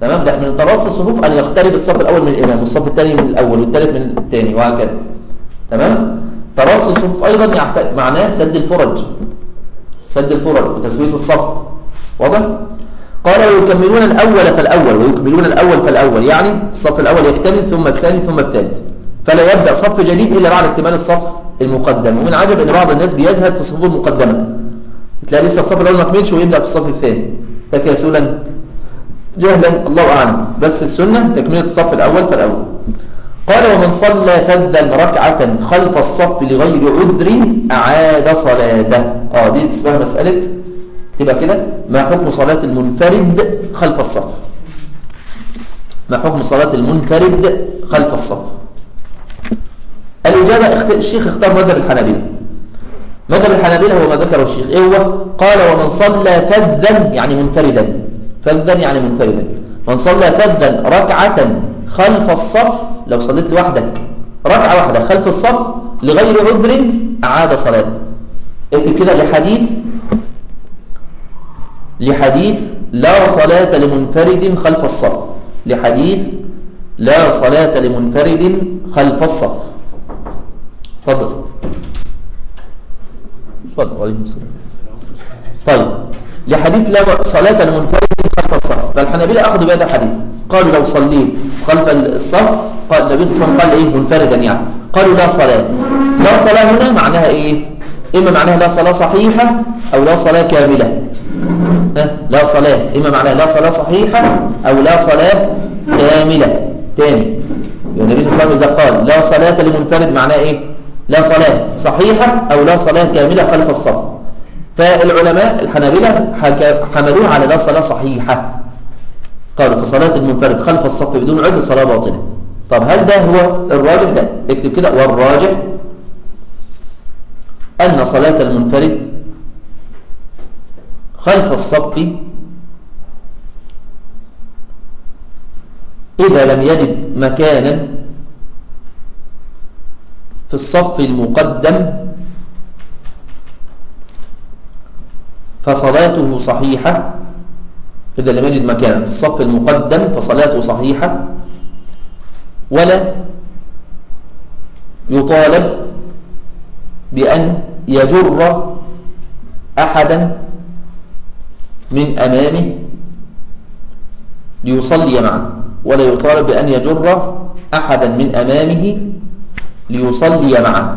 Speaker 1: تمام لا من تراص الصفوف أن يقترب الصف الأول من الإمام والصف الثاني من الأول والثالث من الثاني وهكذا تمام تراص الصفوف أيضا يعت- معناه سد الفرج سد الفرج وتسوية الصف واضح؟ قال ويكملون الأول فالأول ويكملون الأول فالأول يعني الصف الأول يكتمل ثم الثاني ثم الثالث فلا يبدأ صف جديد إلا بعد اكتمال الصف المقدم ومن عجب أن بعض الناس بيزهد في الصفوف المقدمة تلاقي لسه الصف الأول ما كملش ويبدأ في الصف الثاني تكاسلا جهلا الله أعلم بس السنة تكملة الصف الأول فالأول قال ومن صلى فذا ركعة خلف الصف لغير عذر أعاد صلاته اه دي اسمها مسألة تبقى كده ما حكم صلاة المنفرد خلف الصف ما حكم صلاة المنفرد خلف الصف الإجابة اخت... الشيخ اختار مذهب الحنابلة مذهب الحنابلة هو ما ذكره الشيخ ايه هو قال ومن صلى فذا يعني منفردا فذا يعني منفردا من صلى فذا ركعة خلف الصف لو صليت لوحدك ركعة واحدة خلف الصف لغير عذر أعاد صلاته اكتب كده لحديث لحديث لا صلاة لمنفرد خلف الصف لحديث لا صلاة لمنفرد خلف الصف تفضل تفضل وعليكم السلام طيب لحديث لا صلاة لمنفرد خلف الصف فالحنابلة أخذوا بهذا الحديث قالوا لو صليت خلف الصف قال النبي صلى الله عليه وسلم قال إيه منفردا يعني قالوا لا صلاة لا صلاة هنا معناها إيه إما معناها لا صلاة صحيحة أو لا صلاة كاملة ها؟ لا صلاة إما معناها لا صلاة صحيحة أو لا صلاة كاملة تاني يعني النبي صلى الله عليه وسلم إذا قال لا صلاة لمنفرد معناه إيه لا صلاة صحيحة أو لا صلاة كاملة خلف الصف فالعلماء الحنابلة حك- حملوها على لا صلاة صحيحة قالوا فصلاة المنفرد خلف الصف بدون عذر صلاة باطلة طب هل ده هو الراجح ده اكتب كده والراجح أن صلاة المنفرد خلف الصف إذا لم يجد مكانا في الصف المقدم فصلاته صحيحة إذا لم يجد مكانا في الصف المقدم فصلاته صحيحة ولا يطالب بأن يجر أحدا من أمامه ليصلي معه ولا يطالب بأن يجر أحدا من أمامه ليصلي معه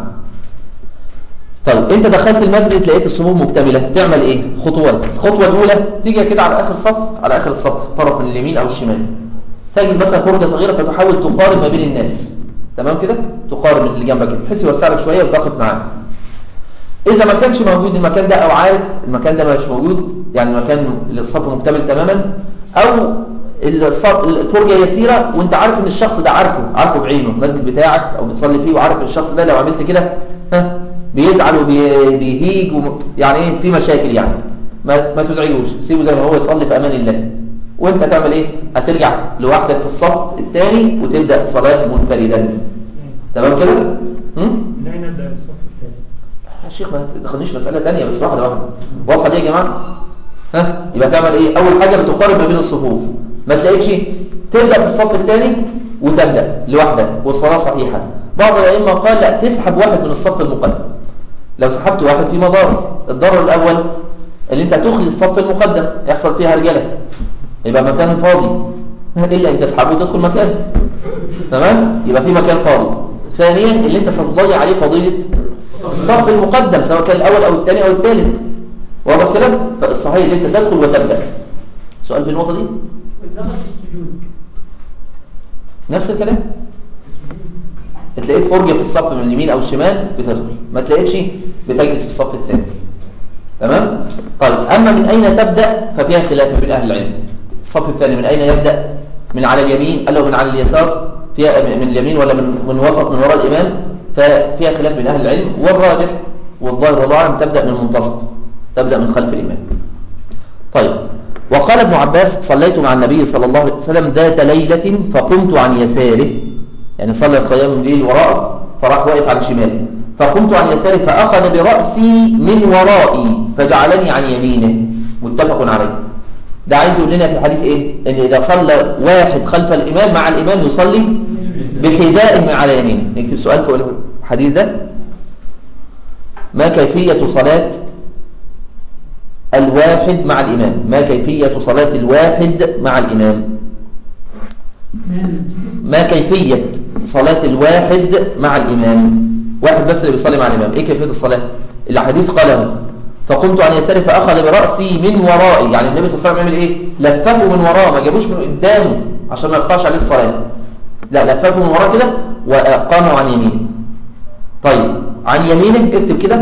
Speaker 1: طيب انت دخلت المسجد لقيت الصفوف مكتمله تعمل ايه خطوات الخطوه الاولى تيجي كده على اخر صف على اخر الصف طرف من اليمين او الشمال تجد مثلا فرجه صغيره فتحاول تقارب ما بين الناس تمام كده تقارب من اللي جنبك كده بحيث يوسع لك شويه وتاخد معاه اذا ما كانش موجود المكان ده او عارف المكان ده مش موجود يعني المكان اللي الصف مكتمل تماما او الصف الفرجه يسيره وانت عارف ان الشخص ده عارفه عارفه بعينه المسجد بتاعك او بتصلي فيه وعارف الشخص ده لو عملت كده ها بيزعل وبيهيج وم... يعني ايه في مشاكل يعني ما ما تزعجوش سيبه زي ما هو يصلي في امان الله وانت تعمل ايه هترجع لوحدك في الصف الثاني وتبدا صلاه منفردا تمام كده هم؟
Speaker 3: لا نبدا الصف الثاني
Speaker 1: يا شيخ ما تدخلنيش مساله ثانيه بس واحده واحده واضحه دي يا جماعه ها يبقى تعمل ايه اول حاجه بتقارب ما بين الصفوف ما تلاقيش تبدا في الصف الثاني وتبدا لوحدك والصلاه صحيحه بعض الائمه قال لا تسحب واحد من الصف المقدم لو سحبت واحد في مضار الضرر الاول اللي انت هتخلي الصف المقدم يحصل فيها رجاله يبقى مكان فاضي الا ان تسحبه وتدخل مكانه تمام يبقى في مكان فاضي ثانيا اللي انت ستضيع عليه فضيله الصف المقدم سواء كان الاول او الثاني او الثالث واضح الكلام فالصحيح اللي انت تدخل وتبدا سؤال في النقطه دي
Speaker 3: الدخل في السجود
Speaker 1: نفس الكلام تلاقيت فرجه في الصف من اليمين او الشمال بتدخل ما تلاقيتش بتجلس في الصف الثاني تمام طيب اما من اين تبدا ففيها خلاف ما بين اهل العلم الصف الثاني من اين يبدا من على اليمين قال من على اليسار فيها من اليمين ولا من من وسط من وراء الامام ففيها خلاف بين اهل العلم والراجح والظاهر والله اعلم تبدا من المنتصف تبدا من خلف الامام طيب وقال ابن عباس صليت مع النبي صلى الله عليه وسلم ذات ليلة فقمت عن يساره يعني صلى القيام الليل وراءه فراح واقف عن شماله فقمت عن يساره فأخذ برأسي من ورائي فجعلني عن يمينه متفق عليه ده عايز يقول لنا في الحديث ايه ان اذا صلى واحد خلف الامام مع الامام يصلي بحذائه على يمينه نكتب سؤال فوق الحديث ده ما كيفية صلاة الواحد مع الإمام ما كيفية صلاة الواحد مع الإمام ما كيفية صلاة الواحد مع الإمام واحد بس اللي بيصلي مع الإمام إيه كيفية الصلاة الحديث قاله فقمت عن يساري فأخذ برأسي من ورائي يعني النبي صلى الله عليه وسلم يعمل إيه لففه من وراه ما جابوش من قدامه عشان ما يقطعش عليه الصلاة لا لففه من وراه كده وقاموا عن يمينه طيب عن يمينه اكتب كده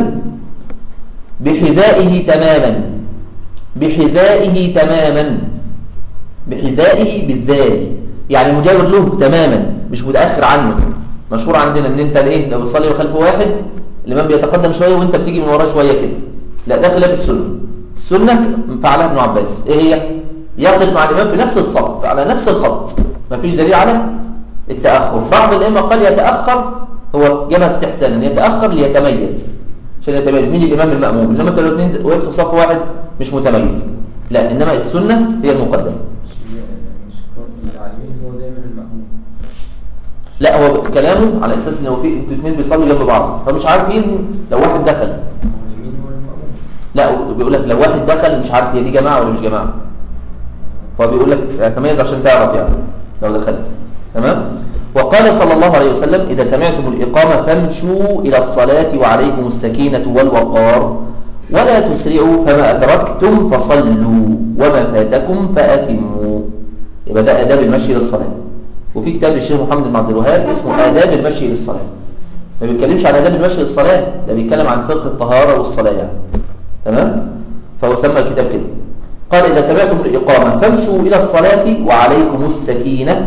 Speaker 1: بحذائه تماما بحذائه تماما بحذائه بالذال يعني مجاور له تماما مش متأخر عنه مشهور عندنا ان انت الايه لو بتصلي خلف واحد الامام بيتقدم شويه وانت بتيجي من وراه شويه كده لا ده خلاف السنه السنه فعلها ابن عباس ايه هي يقف مع الامام في نفس الصف على نفس الخط مفيش دليل على التاخر بعض الائمه قال يتاخر هو جابها استحسانا يتاخر ليتميز عشان يتميز مين الامام الماموم انما انت لو اثنين وقفت في صف واحد مش متميز لا انما السنه هي المقدمه
Speaker 5: مش اللي على اليمين هو دايما المأمون
Speaker 1: لا هو كلامه على اساس ان هو في انتوا اثنين بيصلوا جنب بعض فمش عارفين لو واحد دخل
Speaker 5: هو اليمين هو المأمون
Speaker 1: لا بيقول لك لو واحد دخل مش عارف هي دي جماعه ولا مش جماعه فبيقول لك تميز عشان تعرف يعني لو دخلت تمام وقال صلى الله عليه وسلم إذا سمعتم الإقامة فامشوا إلى الصلاة وعليكم السكينة والوقار ولا تسرعوا فما أدركتم فصلوا وما فاتكم فأتموا يبقى ده آداب المشي للصلاة وفي كتاب للشيخ محمد بن عبد الوهاب اسمه آداب المشي للصلاة ما بيتكلمش عن آداب المشي للصلاة ده بيتكلم عن فقه الطهارة والصلاة يعني تمام فهو سمى الكتاب كده قال إذا سمعتم الإقامة فامشوا إلى الصلاة وعليكم السكينة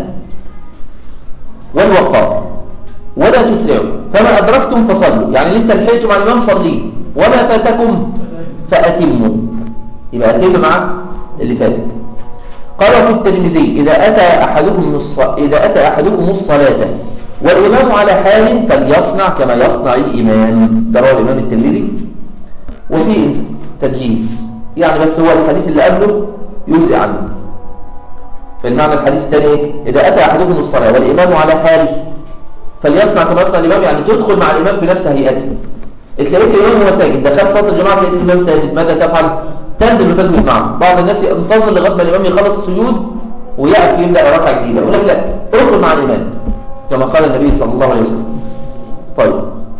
Speaker 1: والوقار ولا تسرعوا فما أدركتم فصلوا يعني اللي انت لحقتم على الإمام صليه وما فاتكم فأتموا يبقى أتم مع اللي فاتك قال في الترمذي إذا أتى أحدكم الص... إذا أتى أحدكم الصلاة والإمام على حال فليصنع كما يصنع الإمام ده رواه الإمام الترمذي وفي إنس- تدليس يعني بس هو الحديث اللي قبله يجزي عنه فالمعنى الحديث الثاني ايه اذا اتى احدكم الصلاه والامام على حال فليصنع كما يصنع الامام يعني تدخل مع الامام في نفس هيئته اتلاقيت الامام وهو ساجد دخلت صلاه الجماعه لقيت الامام ساجد ماذا تفعل تنزل وتسجد معه بعض الناس ينتظر لغايه ما الامام يخلص السجود ويقف يبدا ركعه جديده يقول لك لا ادخل مع الامام كما قال النبي صلى الله عليه وسلم طيب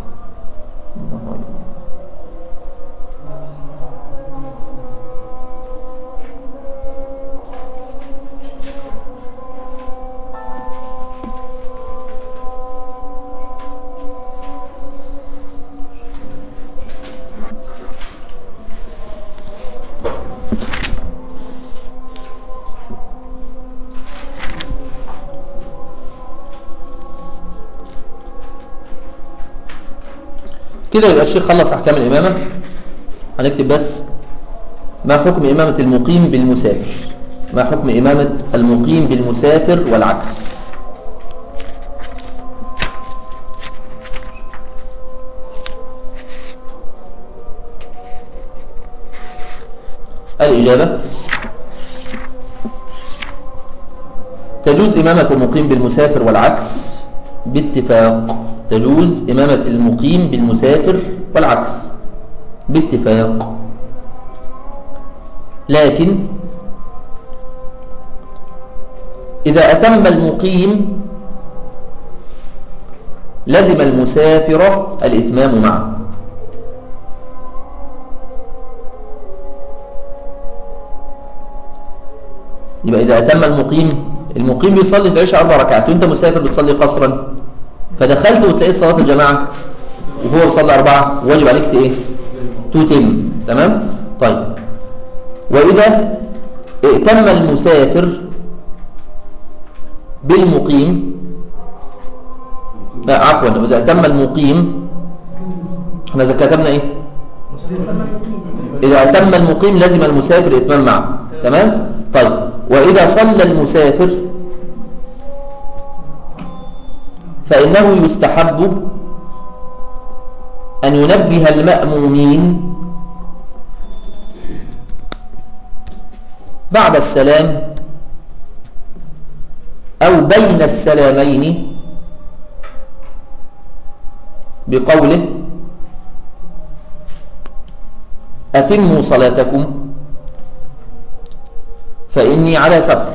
Speaker 1: كده يبقى الشيخ خلص احكام الامامه هنكتب بس ما حكم امامه المقيم بالمسافر ما حكم امامه المقيم بالمسافر والعكس الإجابة تجوز إمامة المقيم بالمسافر والعكس باتفاق تجوز إمامة المقيم بالمسافر والعكس باتفاق لكن إذا أتم المقيم لزم المسافر الإتمام معه يبقى إذا أتم المقيم المقيم بيصلي في العشاء أربع ركعات وأنت مسافر بتصلي قصرا فدخلت وتلاقيت صلاة الجماعة وهو بيصلي أربعة واجب عليك إيه؟ تتم تمام؟ طيب وإذا ائتم المسافر بالمقيم لا عفوا إذا ائتم المقيم احنا إذا كتبنا إيه؟ إذا أتم المقيم لزم المسافر الإتمام معه تمام؟ طيب وإذا صلى المسافر فإنه يستحب أن ينبه المأمومين بعد السلام أو بين السلامين بقوله أتموا صلاتكم فإني على سفر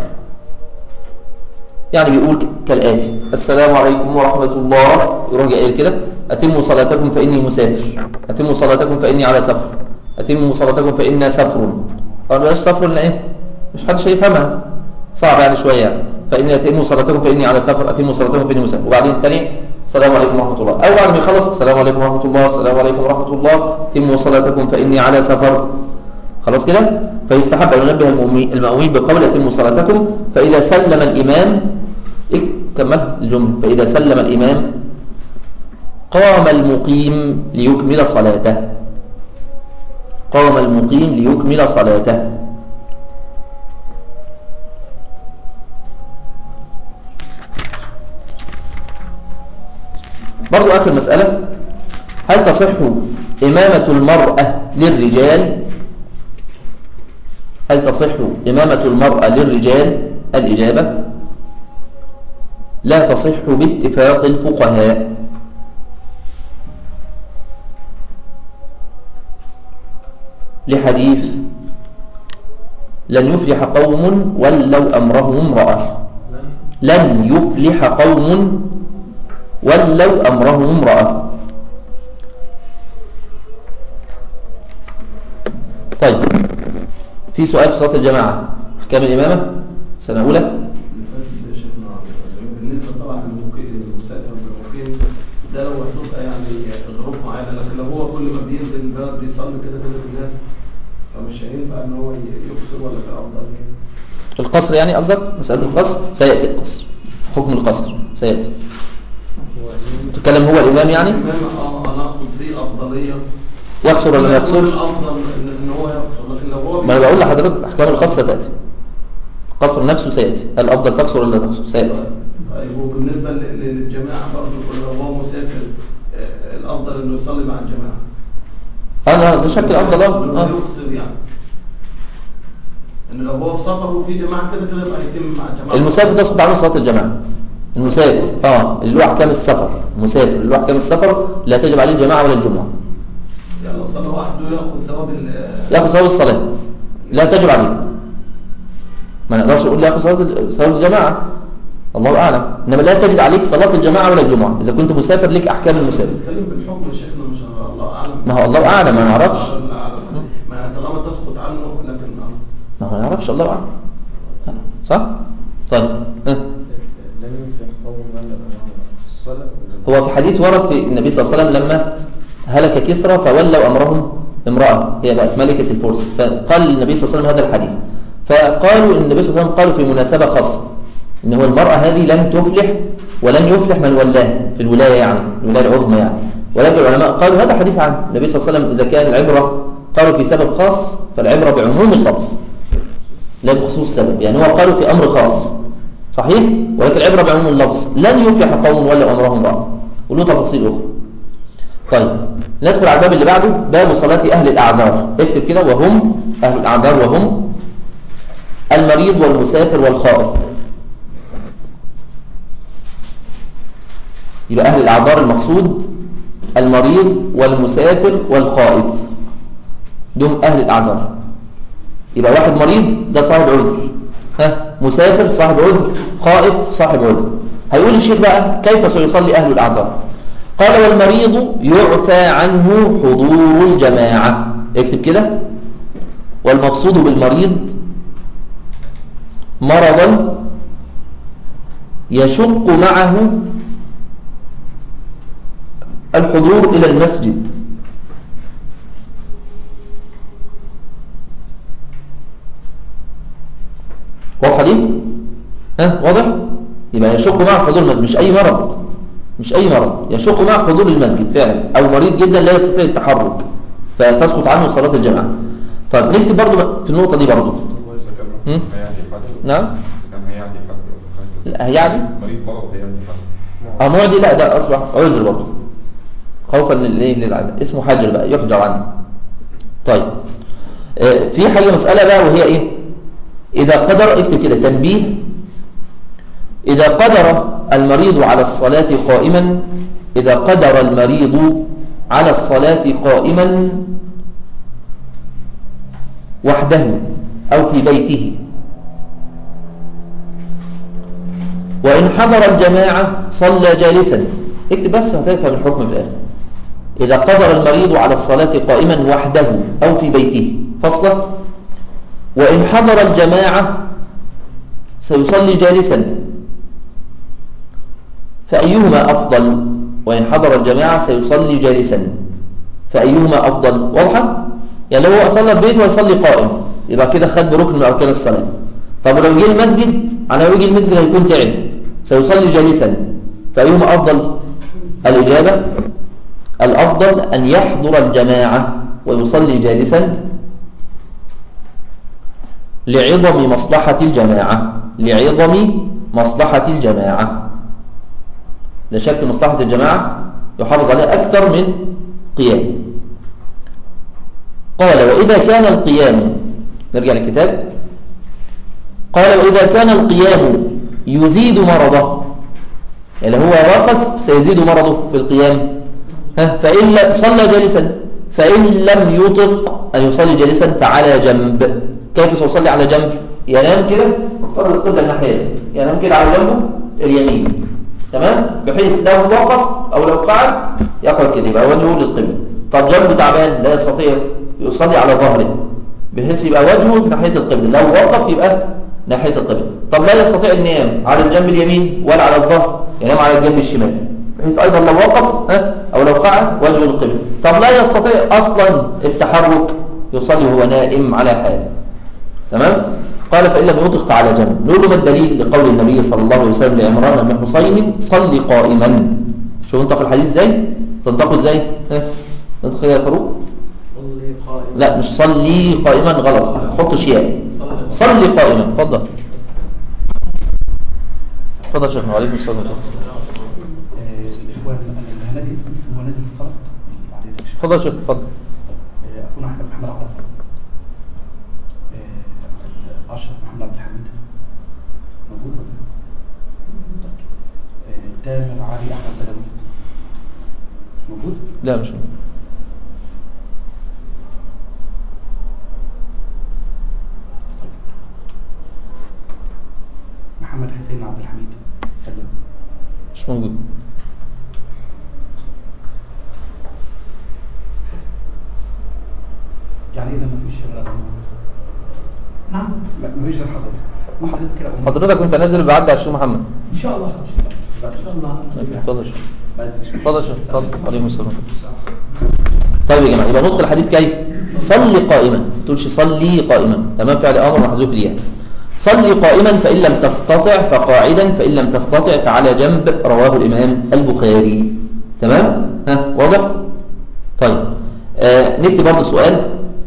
Speaker 1: يعني بيقول كالآتي السلام عليكم ورحمة الله يروح قايل كده أتموا صلاتكم فإني مسافر أتموا صلاتكم فإني على سفر أتموا صلاتكم فإنا سفر قال بلاش سفر لأ إيه مش حدش هيفهمها صعب يعني شوية يعني فإني أتموا صلاتكم فإني على سفر أتموا صلاتكم فإني مسافر وبعدين الثاني السلام عليكم ورحمة الله أو بعد ما يخلص السلام عليكم ورحمة الله السلام عليكم ورحمة الله أتموا صلاتكم فإني على سفر خلاص كده فيستحب أن ينبه المؤمنين المأمومين بقول أتموا صلاتكم فإذا سلم الإمام اكتب كمل الجملة فإذا سلم الإمام قام المقيم ليكمل صلاته قام المقيم ليكمل صلاته برضو آخر مسألة هل تصح إمامة المرأة للرجال هل تصح إمامة المرأة للرجال الإجابة لا تصح باتفاق الفقهاء لحديث لن يفلح قوم ولوا أمرهم امرأة لن يفلح قوم ولوا أمرهم امرأة طيب في سؤال في صلاة الجماعة أحكام الإمامة سنة أولى
Speaker 2: اللي فاتت ده شيخنا بالنسبه طبعا للمقيم المسافر بالمقيم ده لو هتبقى يعني ظروف معينه لكن لو هو كل ما بينزل البلد بيصلي كده كده بالناس فمش هينفع ان هو يقصر ولا في افضل يعني
Speaker 1: القصر يعني قصدك مسألة القصر سيأتي القصر حكم القصر سيأتي تتكلم هو الإمام يعني
Speaker 2: الامام اه انا اقصد في افضليه
Speaker 1: يقصر ولا ما يقصرش
Speaker 2: الافضل ان إن هو يقصر لكن لو هو
Speaker 1: ما أنا بقول لحضرتك أحكام القصر تأتي القصر نفسه سيأتي الأفضل تقصر ولا لا تقصر سيأتي
Speaker 2: طيب وبالنسبه ل- للجماعه برضه لو هو مسافر آه، الافضل انه يصلي مع الجماعه
Speaker 1: أنا لا شك الأفضل
Speaker 2: إنه
Speaker 1: آه.
Speaker 2: يقصر يعني ان لو هو في سفر وفي جماعه كده كده يبقى يتم مع الجماعه
Speaker 1: المسافر تسقط عنه صلاة الجماعة المسافر اه اللي له أحكام السفر المسافر اللي له أحكام السفر لا تجب عليه الجماعة ولا الجمعة
Speaker 2: يعني لو صلى وحده ياخذ ثواب ال-
Speaker 1: ياخذ ثواب الصلاة لا تجب عليه ما نقدرش نقول لا ياخذ ثواب ثواب الجماعة الله أعلم إنما لا تجب عليك صلاة الجماعة ولا الجمعة إذا كنت مسافر لك أحكام المسافر
Speaker 2: نتكلم بالحكم يا شيخنا مش الله اعلم
Speaker 1: ما هو الله أعلم ما نعرفش
Speaker 2: الله أعلم. ما طالما تسقط عنه لكن
Speaker 1: ما هو ما يعرفش الله أعلم صح؟ طيب ها.
Speaker 5: لن يفلح قوم ولا أمرهم الصلاة
Speaker 1: هو في حديث ورد في النبي صلى الله عليه وسلم لما هلك كسرى فولوا أمرهم امرأة هي بقت ملكة الفرس فقال النبي صلى الله عليه وسلم هذا الحديث فقالوا إن النبي صلى الله عليه وسلم قالوا في مناسبة خاصة إن هو المرأة هذه لن تفلح ولن يفلح من ولاها في الولاية يعني الولاية العظمى يعني ولكن العلماء قالوا هذا حديث عنه النبي صلى الله عليه وسلم إذا كان العبرة قالوا في سبب خاص فالعبرة بعموم اللفظ لا بخصوص السبب يعني هو قالوا في أمر خاص صحيح ولكن العبرة بعموم اللفظ لن يفلح قوم ولا أمرهم امرأة وله تفاصيل أخرى طيب ندخل على الباب اللي بعده باب صلاة أهل الأعذار اكتب كده وهم أهل الأعذار وهم المريض والمسافر والخائف يبقى أهل الأعذار المقصود المريض والمسافر والخائف دول أهل الأعذار يبقى واحد مريض ده صاحب عذر ها مسافر صاحب عذر خائف صاحب عذر هيقول الشيخ بقى كيف سيصلي أهل الأعذار قال والمريض يعفى عنه حضور الجماعة اكتب كده والمقصود بالمريض مرضا يشق معه الحضور إلى المسجد واضحة دي؟ ها واضح؟ يبقى يشق معه حضور المسجد مش أي مرض مش أي مرض يشق معه حضور المسجد فعلا أو مريض جدا لا يستطيع التحرك فتسقط عنه صلاة الجماعة طيب نكتب برضو في النقطة دي برضو هم؟ نعم لا يعني
Speaker 7: مريض مرض هيعمل حاجة
Speaker 1: اه معدي لا ده أصبح عذر برضو خوفا للايه للعدم اسمه حجر بقى يحجر عنه طيب آه، في حاجة مسألة بقى وهي ايه إذا قدر اكتب كده تنبيه إذا قدر المريض على الصلاة قائما إذا قدر المريض على الصلاة قائما وحده أو في بيته وإن حضر الجماعة صلى جالسا اكتب بس هتفهم الحكم في الآخر إذا قدر المريض على الصلاة قائما وحده أو في بيته فصلة وإن حضر الجماعة سيصلي جالسا فأيهما أفضل وإن حضر الجماعة سيصلي جالسا فأيهما أفضل واضحة؟ يعني لو هو صلى البيت ويصلي قائم يبقى كده خد بركن من أركان الصلاة طب لو جه المسجد على لو يجي المسجد هيكون تعب سيصلي جالسا فأيهما أفضل؟ الإجابة الأفضل أن يحضر الجماعة ويصلي جالسا لعظم مصلحة الجماعة لعظم مصلحة الجماعة لا شك مصلحة الجماعة يحافظ عليها أكثر من قيام قال وإذا كان القيام نرجع للكتاب قال وإذا كان القيام يزيد مرضه يعني هو وقف سيزيد مرضه بالقيام ها فإن ل- صلى جالسا فإن لم يطق أن يصلي جالسا فعلى جنب كيف سيصلي على جنب ينام كده وافترض القبلة الناحية ينام كده على جنبه اليمين تمام بحيث لو وقف أو لو قعد يقعد كده يبقى وجهه للقبلة طب جنبه تعبان لا يستطيع يصلي على ظهره بحيث يبقى وجهه ناحية القبلة لو وقف يبقى ناحية القبلة طب لا يستطيع النيام على الجنب اليمين ولا على الظهر ينام على الجنب الشمال بحيث أيضا لو وقف ها أو لو قعد وجهه للقبلة طب لا يستطيع أصلا التحرك يصلي وهو نائم على حاله تمام قال فإن لم يطق فعلى جنب نقول له ما الدليل لقول النبي صلى الله عليه وسلم لعمران بن حسين صلي قائما شوف انطق الحديث ازاي تنطقه ازاي ها ننطق كده يا فاروق
Speaker 6: صلي قائما
Speaker 1: لا مش صلي قائما غلط حط شياء صلي قائما اتفضل اتفضل يا شيخنا وعليكم السلام ورحمه الله
Speaker 8: الإخوان الهنادي بس هو نازل الصلاة بعدين مش
Speaker 1: اتفضل يا شيخ اتفضل
Speaker 8: أكون أحمد محمد عرفة آه، أشرف محمد عبد الحميد موجود ولا لا؟ آه، تامر علي أحمد بدوي موجود؟
Speaker 1: لا مش موجود.
Speaker 8: محمد حسين عبد الحميد سلم
Speaker 1: مش موجود
Speaker 8: يعني إذا ما فيش غير
Speaker 3: نعم
Speaker 8: ما ما فيش غير حضرتك واحد لسه كده أقول-
Speaker 1: حضرتك وانت نازل بعد على الشيخ محمد
Speaker 3: ان شاء الله ان شاء الله
Speaker 1: اتفضل يا شيخ
Speaker 8: بعد كده.
Speaker 1: اتفضل يا شيخ اتفضل عليكم السلام طيب يا جماعه يبقى ندخل الحديث كيف صلي قائما ما تقولش صلي قائما تمام فعل امر محذوف الياء صلي قائما فان لم تستطع فقاعدا فان لم تستطع فعلى جنب رواه الامام البخاري تمام ها واضح طيب آه نكتب برضه سؤال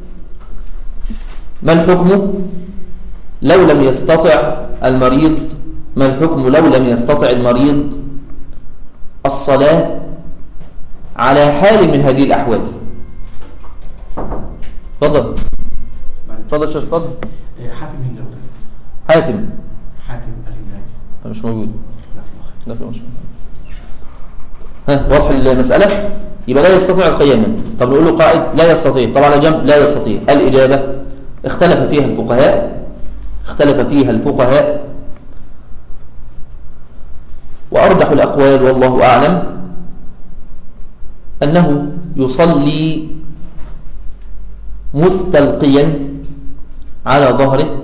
Speaker 1: ما الحكم لو لم يستطع المريض ما الحكم لو لم يستطع المريض الصلاة على حال من هذه الأحوال تفضل
Speaker 8: بعد-
Speaker 1: تفضل شيخ تفضل
Speaker 8: آه، حاتم هنداوي
Speaker 1: حاتم
Speaker 8: حاتم الهنداوي
Speaker 1: مش موجود
Speaker 8: لا الله خير.
Speaker 1: لا مش موجود ها واضح المسألة يبقى لا يستطيع القيام طب نقول له قائد لا يستطيع طب على جنب لا يستطيع الإجابة اختلف فيها الفقهاء اختلف فيها الفقهاء وأرجح الأقوال والله أعلم أنه يصلي مستلقيا على ظهره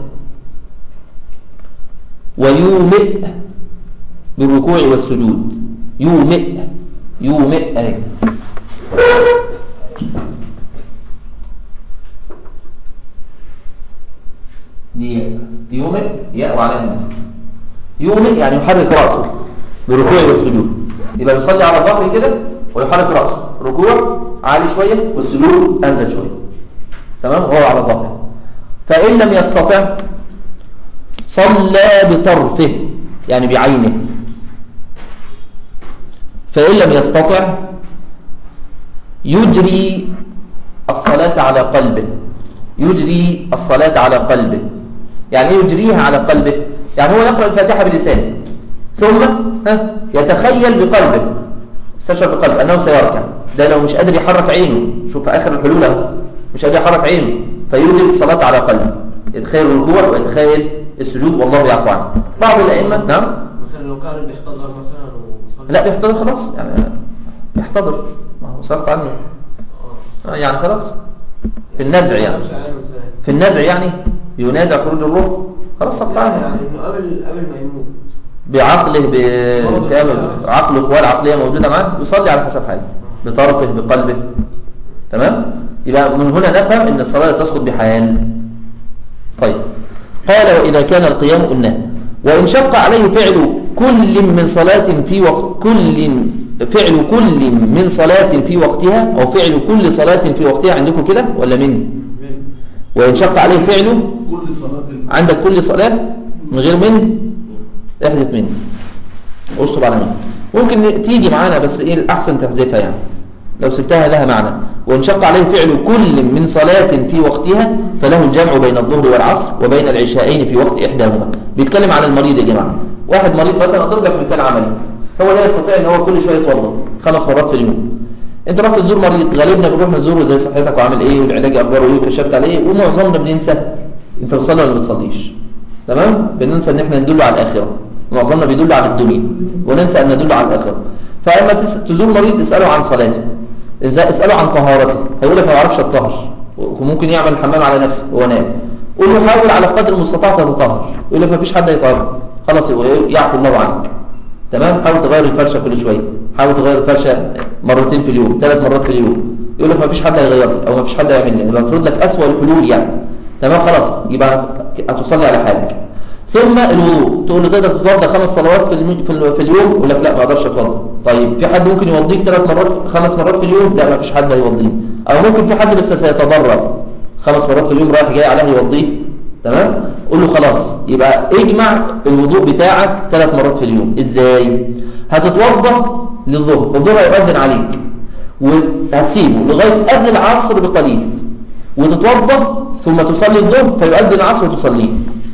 Speaker 1: ويومئ بالركوع والسجود يومئ يومئ أهي دي ياء. يومئ ياء وعلامة نصب يومئ يعني يحرك رأسه بالركوع والسجود يبقى يصلي على ظهره كده ويحرك رأسه ركوع عالي شوية والسجود أنزل شوية تمام وهو على ظهره فإن لم يستطع صلى بطرفه يعني بعينه فإن لم يستطع يجري الصلاة على قلبه يجري الصلاة على قلبه يعني ايه يجريها على قلبه يعني هو يقرأ الفاتحة بلسانه ثم ها يتخيل بقلبه استشعر بقلبه أنه سيركع ده لو مش قادر يحرك عينه شوف آخر الحلول اهو مش قادر يحرك عينه فيوجد الصلاة على قلبه يتخيل الركوع ويتخيل السجود والله يعفو عنه بعض الأئمة نعم
Speaker 2: مثلا لو كان بيحتضر مثلا وصلي
Speaker 1: لا بيحتضر خلاص يعني يحتضر ما هو سقط عنه آه، يعني خلاص في النزع يعني
Speaker 2: مش عارف ازاي
Speaker 1: في النزع يعني ينازع خروج الروح خلاص سقط عنه
Speaker 2: يعني
Speaker 1: يعني
Speaker 2: انه قبل قبل ما يموت
Speaker 1: بعقله بكامل عقله القوى العقليه موجوده معاه يصلي على حسب حاله بطرفه بقلبه تمام يبقى من هنا نفهم ان الصلاه لا تسقط بحال طيب قال واذا كان القيام قلنا وان شق عليه فعل كل من صلاه في وقت كل فعل كل من صلاه في وقتها او فعل كل صلاه في وقتها عندكم كده ولا من وان شق عليه فعل
Speaker 2: كل صلاة
Speaker 1: عندك كل صلاة من غير من احذف من اشطب على من ممكن تيجي معانا بس ايه الأحسن تحذفها يعني لو سبتها لها معنى وانشق عليه فعل كل من صلاة في وقتها فله الجمع بين الظهر والعصر وبين العشاءين في وقت إحداهما بيتكلم عن المريض يا جماعة واحد مريض مثلا أضرب لك مثال عملي هو لا يستطيع ان هو كل شوية يتوضا خمس مرات في اليوم انت رحت تزور مريض غالبنا بنروح نزوره زي صحتك وعامل ايه والعلاج اخباره ايه وكشفت عليه ومعظمنا بننسى انت بتصلي ولا ما بتصليش تمام بننسى ان احنا ندل على الاخره معظمنا بيدل على الدنيا وننسى ان ندل على الاخره فاما تس- تزور مريض اساله عن صلاته إذا اساله عن طهارته هيقول لك ما بعرفش اتطهر وممكن يعمل الحمام على نفسه وهو نايم قول له حاول على قدر المستطاع تتطهر يقول لك ما فيش حد يطهر خلاص يبقى إيه؟ يعفو الله عنك تمام حاول تغير الفرشه كل شويه حاول تغير الفرشه مرتين في اليوم ثلاث مرات في اليوم يقول لك ما فيش حد هيغير لي او ما فيش حد هيعمل لي يبقى المفروض لك اسوأ الحلول يعني تمام خلاص يبقى هتصلي على حالك ثم الوضوء تقول له تقدر تتوضا خمس صلوات في الم- في, ال- في اليوم يقول لك لا ما اقدرش اتوضا طيب في حد ممكن يوضيك ثلاث مرات خمس مرات في اليوم لا ما فيش حد هيوضيه او ممكن في حد بس سيتضرر خمس مرات في اليوم رايح جاي عليه يوضيه تمام قول له خلاص يبقى اجمع الوضوء بتاعك ثلاث مرات في اليوم ازاي هتتوضا للظهر الظهر هيؤذن عليك وهتسيبه لغايه قبل العصر بقليل وتتوضا ثم تصلي الظهر فيؤذن العصر وتصليه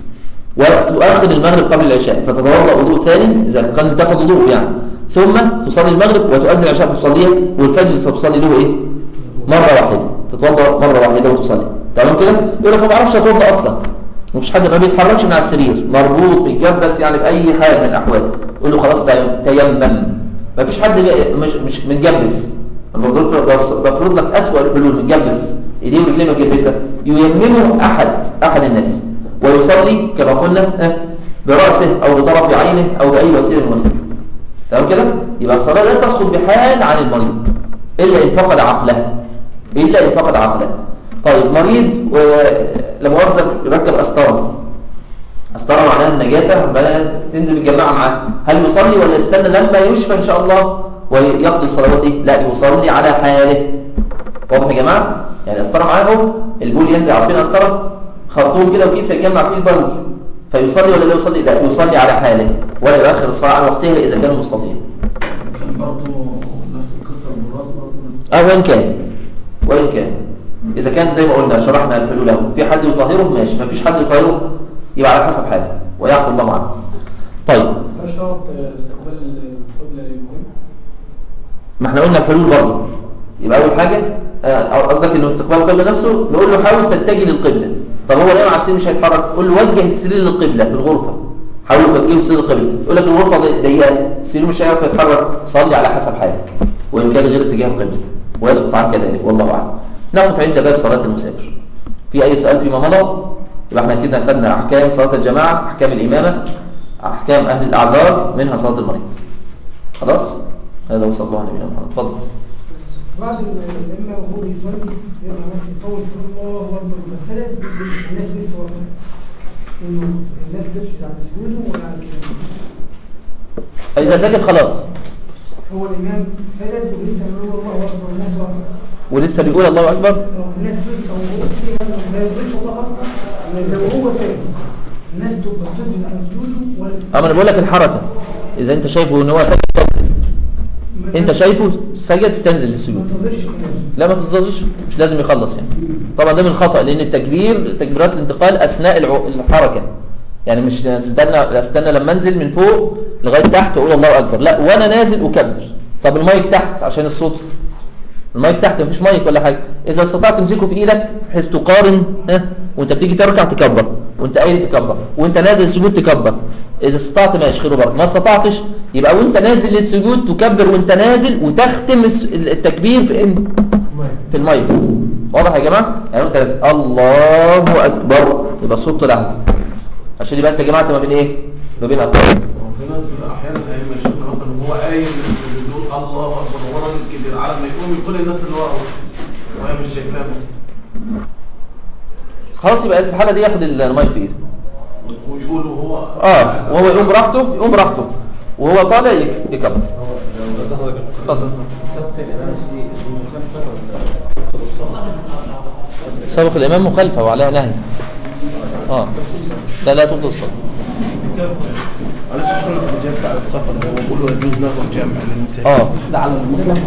Speaker 1: وتؤخر المغرب قبل العشاء فتتوضا وضوء ثاني اذا كان تاخد وضوء يعني ثم تصلي المغرب وتؤذن العشاء فتصليها والفجر ستصلي له ايه مره واحده تتوضا مره واحده وتصلي تمام كده يقول لك ما بعرفش اتوضا اصلا مفيش حد ما بيتحركش من على السرير مربوط متجبس يعني باي حال من الاحوال يقول له خلاص تيم- تيمم ما فيش حد بي- مش مش متجبس أنا بفرض بفرض لك اسوأ الحلول متجبس ايديه ورجليه متجبسه ييممه احد احد الناس ويصلي كما قلنا آه، براسه او بطرف عينه او باي وسيله من الوسائل تمام كده يبقى الصلاه لا تسقط بحال عن المريض الا ان فقد عقله الا ان فقد عقله طيب مريض ولما مؤاخذه يركب قسطره قسطره معناها النجاسه عماله تنزل الجماعه معاه هل يصلي ولا يستنى لما يشفى ان شاء الله ويقضي الصلوات دي لا يصلي على حاله واضح يا جماعه يعني قسطره معاه اهو البول ينزل عارفين قسطره خرطوم كده وكيس يتجمع فيه البول فيصلي ولا لا يصلي لا يصلي على حاله ولا يؤخر الصلاه عن وقتها اذا كان مستطيع
Speaker 2: كان برضه نفس القصة بالراس برضه نفس
Speaker 1: اه وان كان وان كان اذا كان زي ما قلنا شرحنا الحلول اهو في حد يطهره ماشي ما فيش حد يطهره يبقى على حسب حاله ويعفو الله عنه طيب
Speaker 9: مش شرط استقبال القبلة للمهم
Speaker 1: ما احنا قلنا الحلول برضه يبقى اول حاجه آه، أو قصدك انه استقبال القبله نفسه نقول له حاول تتجه للقبله طب هو نايم على السرير مش هيتحرك قول له وجه السرير للقبله في الغرفه حاول توجهه السرير للقبله يقول لك الغرفه ضي- ضيقه السرير مش هيعرف يتحرك صلي على حسب حالك وان كان غير اتجاه القبله ويسقط عنك ذلك والله اعلم نقف عند باب صلاه المسافر في اي سؤال فيما مضى يبقى احنا كده خدنا احكام صلاه الجماعه احكام الامامه احكام اهل الاعذار منها صلاه المريض خلاص هذا وصلى الله على نبينا محمد اتفضل
Speaker 3: بعض الأئمة وهو بيصلي يبقى مثلا يطول يقول الله أكبر المسألة الناس لسه واقفة إنه الناس تفشل على سجوده ولا على كده
Speaker 1: إذا سكت خلاص
Speaker 3: هو الإمام سجد ولسه بيقول الله أكبر الناس واقفة
Speaker 1: ولسه بيقول الله أكبر
Speaker 3: لو الناس تفشل أو هو كده ما يقولش الله أكبر لو هو سجد الناس تبقى تفشل على سجوده ولا
Speaker 1: أما أنا بقول لك الحركة إذا أنت شايفه إن هو سجد تنزل أنت شايفه سجد تنزل
Speaker 3: ما
Speaker 1: للسجود
Speaker 3: تنتظرش
Speaker 1: لا ما تنتظرش مش لازم يخلص يعني طبعا ده من الخطأ لأن التكبير تكبيرات الانتقال أثناء الع- الحركة يعني مش استنى استنى لما انزل من فوق لغايه تحت واقول الله اكبر لا وانا نازل اكبر طب المايك تحت عشان الصوت المايك تحت مفيش مايك ولا حاجه اذا استطعت تمسكه في ايدك بحيث تقارن ها وانت بتيجي تركع تكبر وانت قايل تكبر وانت نازل السجود تكبر اذا استطعت ماشي خير وبركه ما استطعتش يبقى وانت نازل للسجود تكبر وانت نازل وتختم الس- التكبير في إن- في المايك واضح يا جماعه يعني انت نازل الله اكبر يبقى الصوت طلع عشان يبقى انت جمعت ما بين ايه ما بين اقوال
Speaker 2: وفي ناس بيبقى احيانا ايام شيخنا مثلا وهو قايم بيقول الله اكبر وهو راجل كبير على ما يقوم يقول الناس اللي ورا وهي مش شايفاه مثلا
Speaker 1: خلاص يبقى في الحاله دي ياخد المايك في ايده
Speaker 2: ويقول وهو
Speaker 1: اه وهو يقوم براحته يقوم براحته وهو طالع يك- يكبر اتفضل سبق الامام مخالفه وعليها نهي اه لا لا تفضل الصلاه
Speaker 2: معلش شو الحجاب بتاع السفر ده هو بيقول له يجوز له الجمع للمسافر
Speaker 1: اه
Speaker 2: ده على المطلق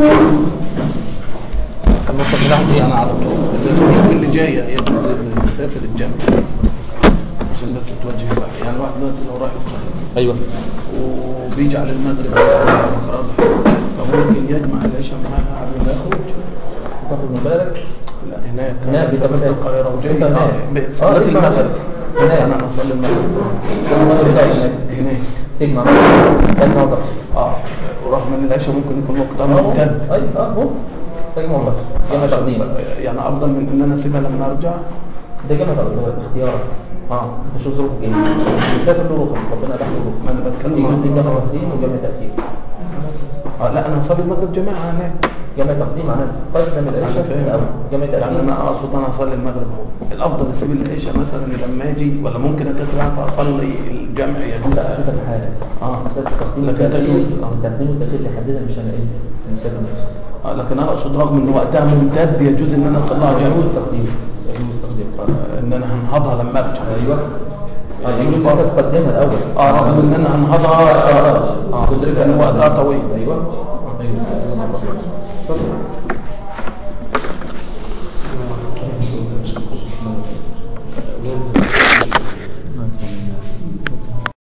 Speaker 1: المطلق من ناحيه
Speaker 2: انا
Speaker 1: ايه
Speaker 2: على طول اللي جايه يجوز للمسافر الجمع عشان بس توجه بقى يعني واحد دلوقتي لو رايح القاهره
Speaker 1: ايوه
Speaker 2: وبيجي على المغرب مثلا فممكن يجمع العشاء معاها قبل ما يخرج
Speaker 1: تاخد من بلدك
Speaker 2: لا هناك
Speaker 1: هناك
Speaker 2: انا سافرت
Speaker 1: بتبقى-
Speaker 2: القاهره وجاي
Speaker 1: بتبقى هناك.
Speaker 2: اه
Speaker 1: آه،
Speaker 2: صليت
Speaker 1: اسمع.
Speaker 2: المغرب
Speaker 1: هناك.
Speaker 2: انا اصلي المغرب
Speaker 1: هناك
Speaker 2: هناك
Speaker 1: تجمع تجمع وتقص
Speaker 2: اه ورغم ان العشاء ممكن يكون وقتها ممتد
Speaker 1: ايوه اه هو تجمع وتقص جمع تقديم
Speaker 2: يعني افضل من ان انا اسيبها لما ارجع
Speaker 1: ده جمع تقديم هو اختيارك
Speaker 2: اه
Speaker 1: انت شوف ظروفك ايه مسافر له رخص ربنا اباح له رخص
Speaker 2: ما انا بتكلم
Speaker 1: يجوز لي
Speaker 2: عن-
Speaker 1: جمع تقديم وجمع تاخير
Speaker 2: اه لا انا هصلي المغرب جماعه هناك
Speaker 1: جمع تقديم معناه قدم
Speaker 2: انا
Speaker 1: العشاء
Speaker 2: فاهم
Speaker 1: الاول جمع
Speaker 2: يعني
Speaker 1: تاخير
Speaker 2: انا اقصد انا اصلي المغرب اهو الافضل اسيب العشاء مثلا لما اجي ولا ممكن اكسر عنها فاصلي الجمع يجوز
Speaker 1: لا شوف الحالة
Speaker 2: اه
Speaker 1: مسألة التقديم
Speaker 2: لكن
Speaker 1: والتأخير
Speaker 2: تجوز اه
Speaker 1: التقديم والتأخير اللي حددها مش انا ايه المسافر نفسه
Speaker 2: آه، لكن انا اقصد رغم ان وقتها ممتد يجوز ان انا اصليها جمع
Speaker 1: يجوز تقديم يجوز تقديم
Speaker 2: آه، ان انا هنهضها لما ارجع
Speaker 1: ايوه آه،
Speaker 2: يجوز
Speaker 1: يجوز انت
Speaker 2: برضه.
Speaker 1: تقدمها الاول
Speaker 2: اه رغم ان انا هنهضها اه, آه.
Speaker 1: تدركها
Speaker 2: لان وقتها طويل
Speaker 1: ايوه ايوه اتفضل.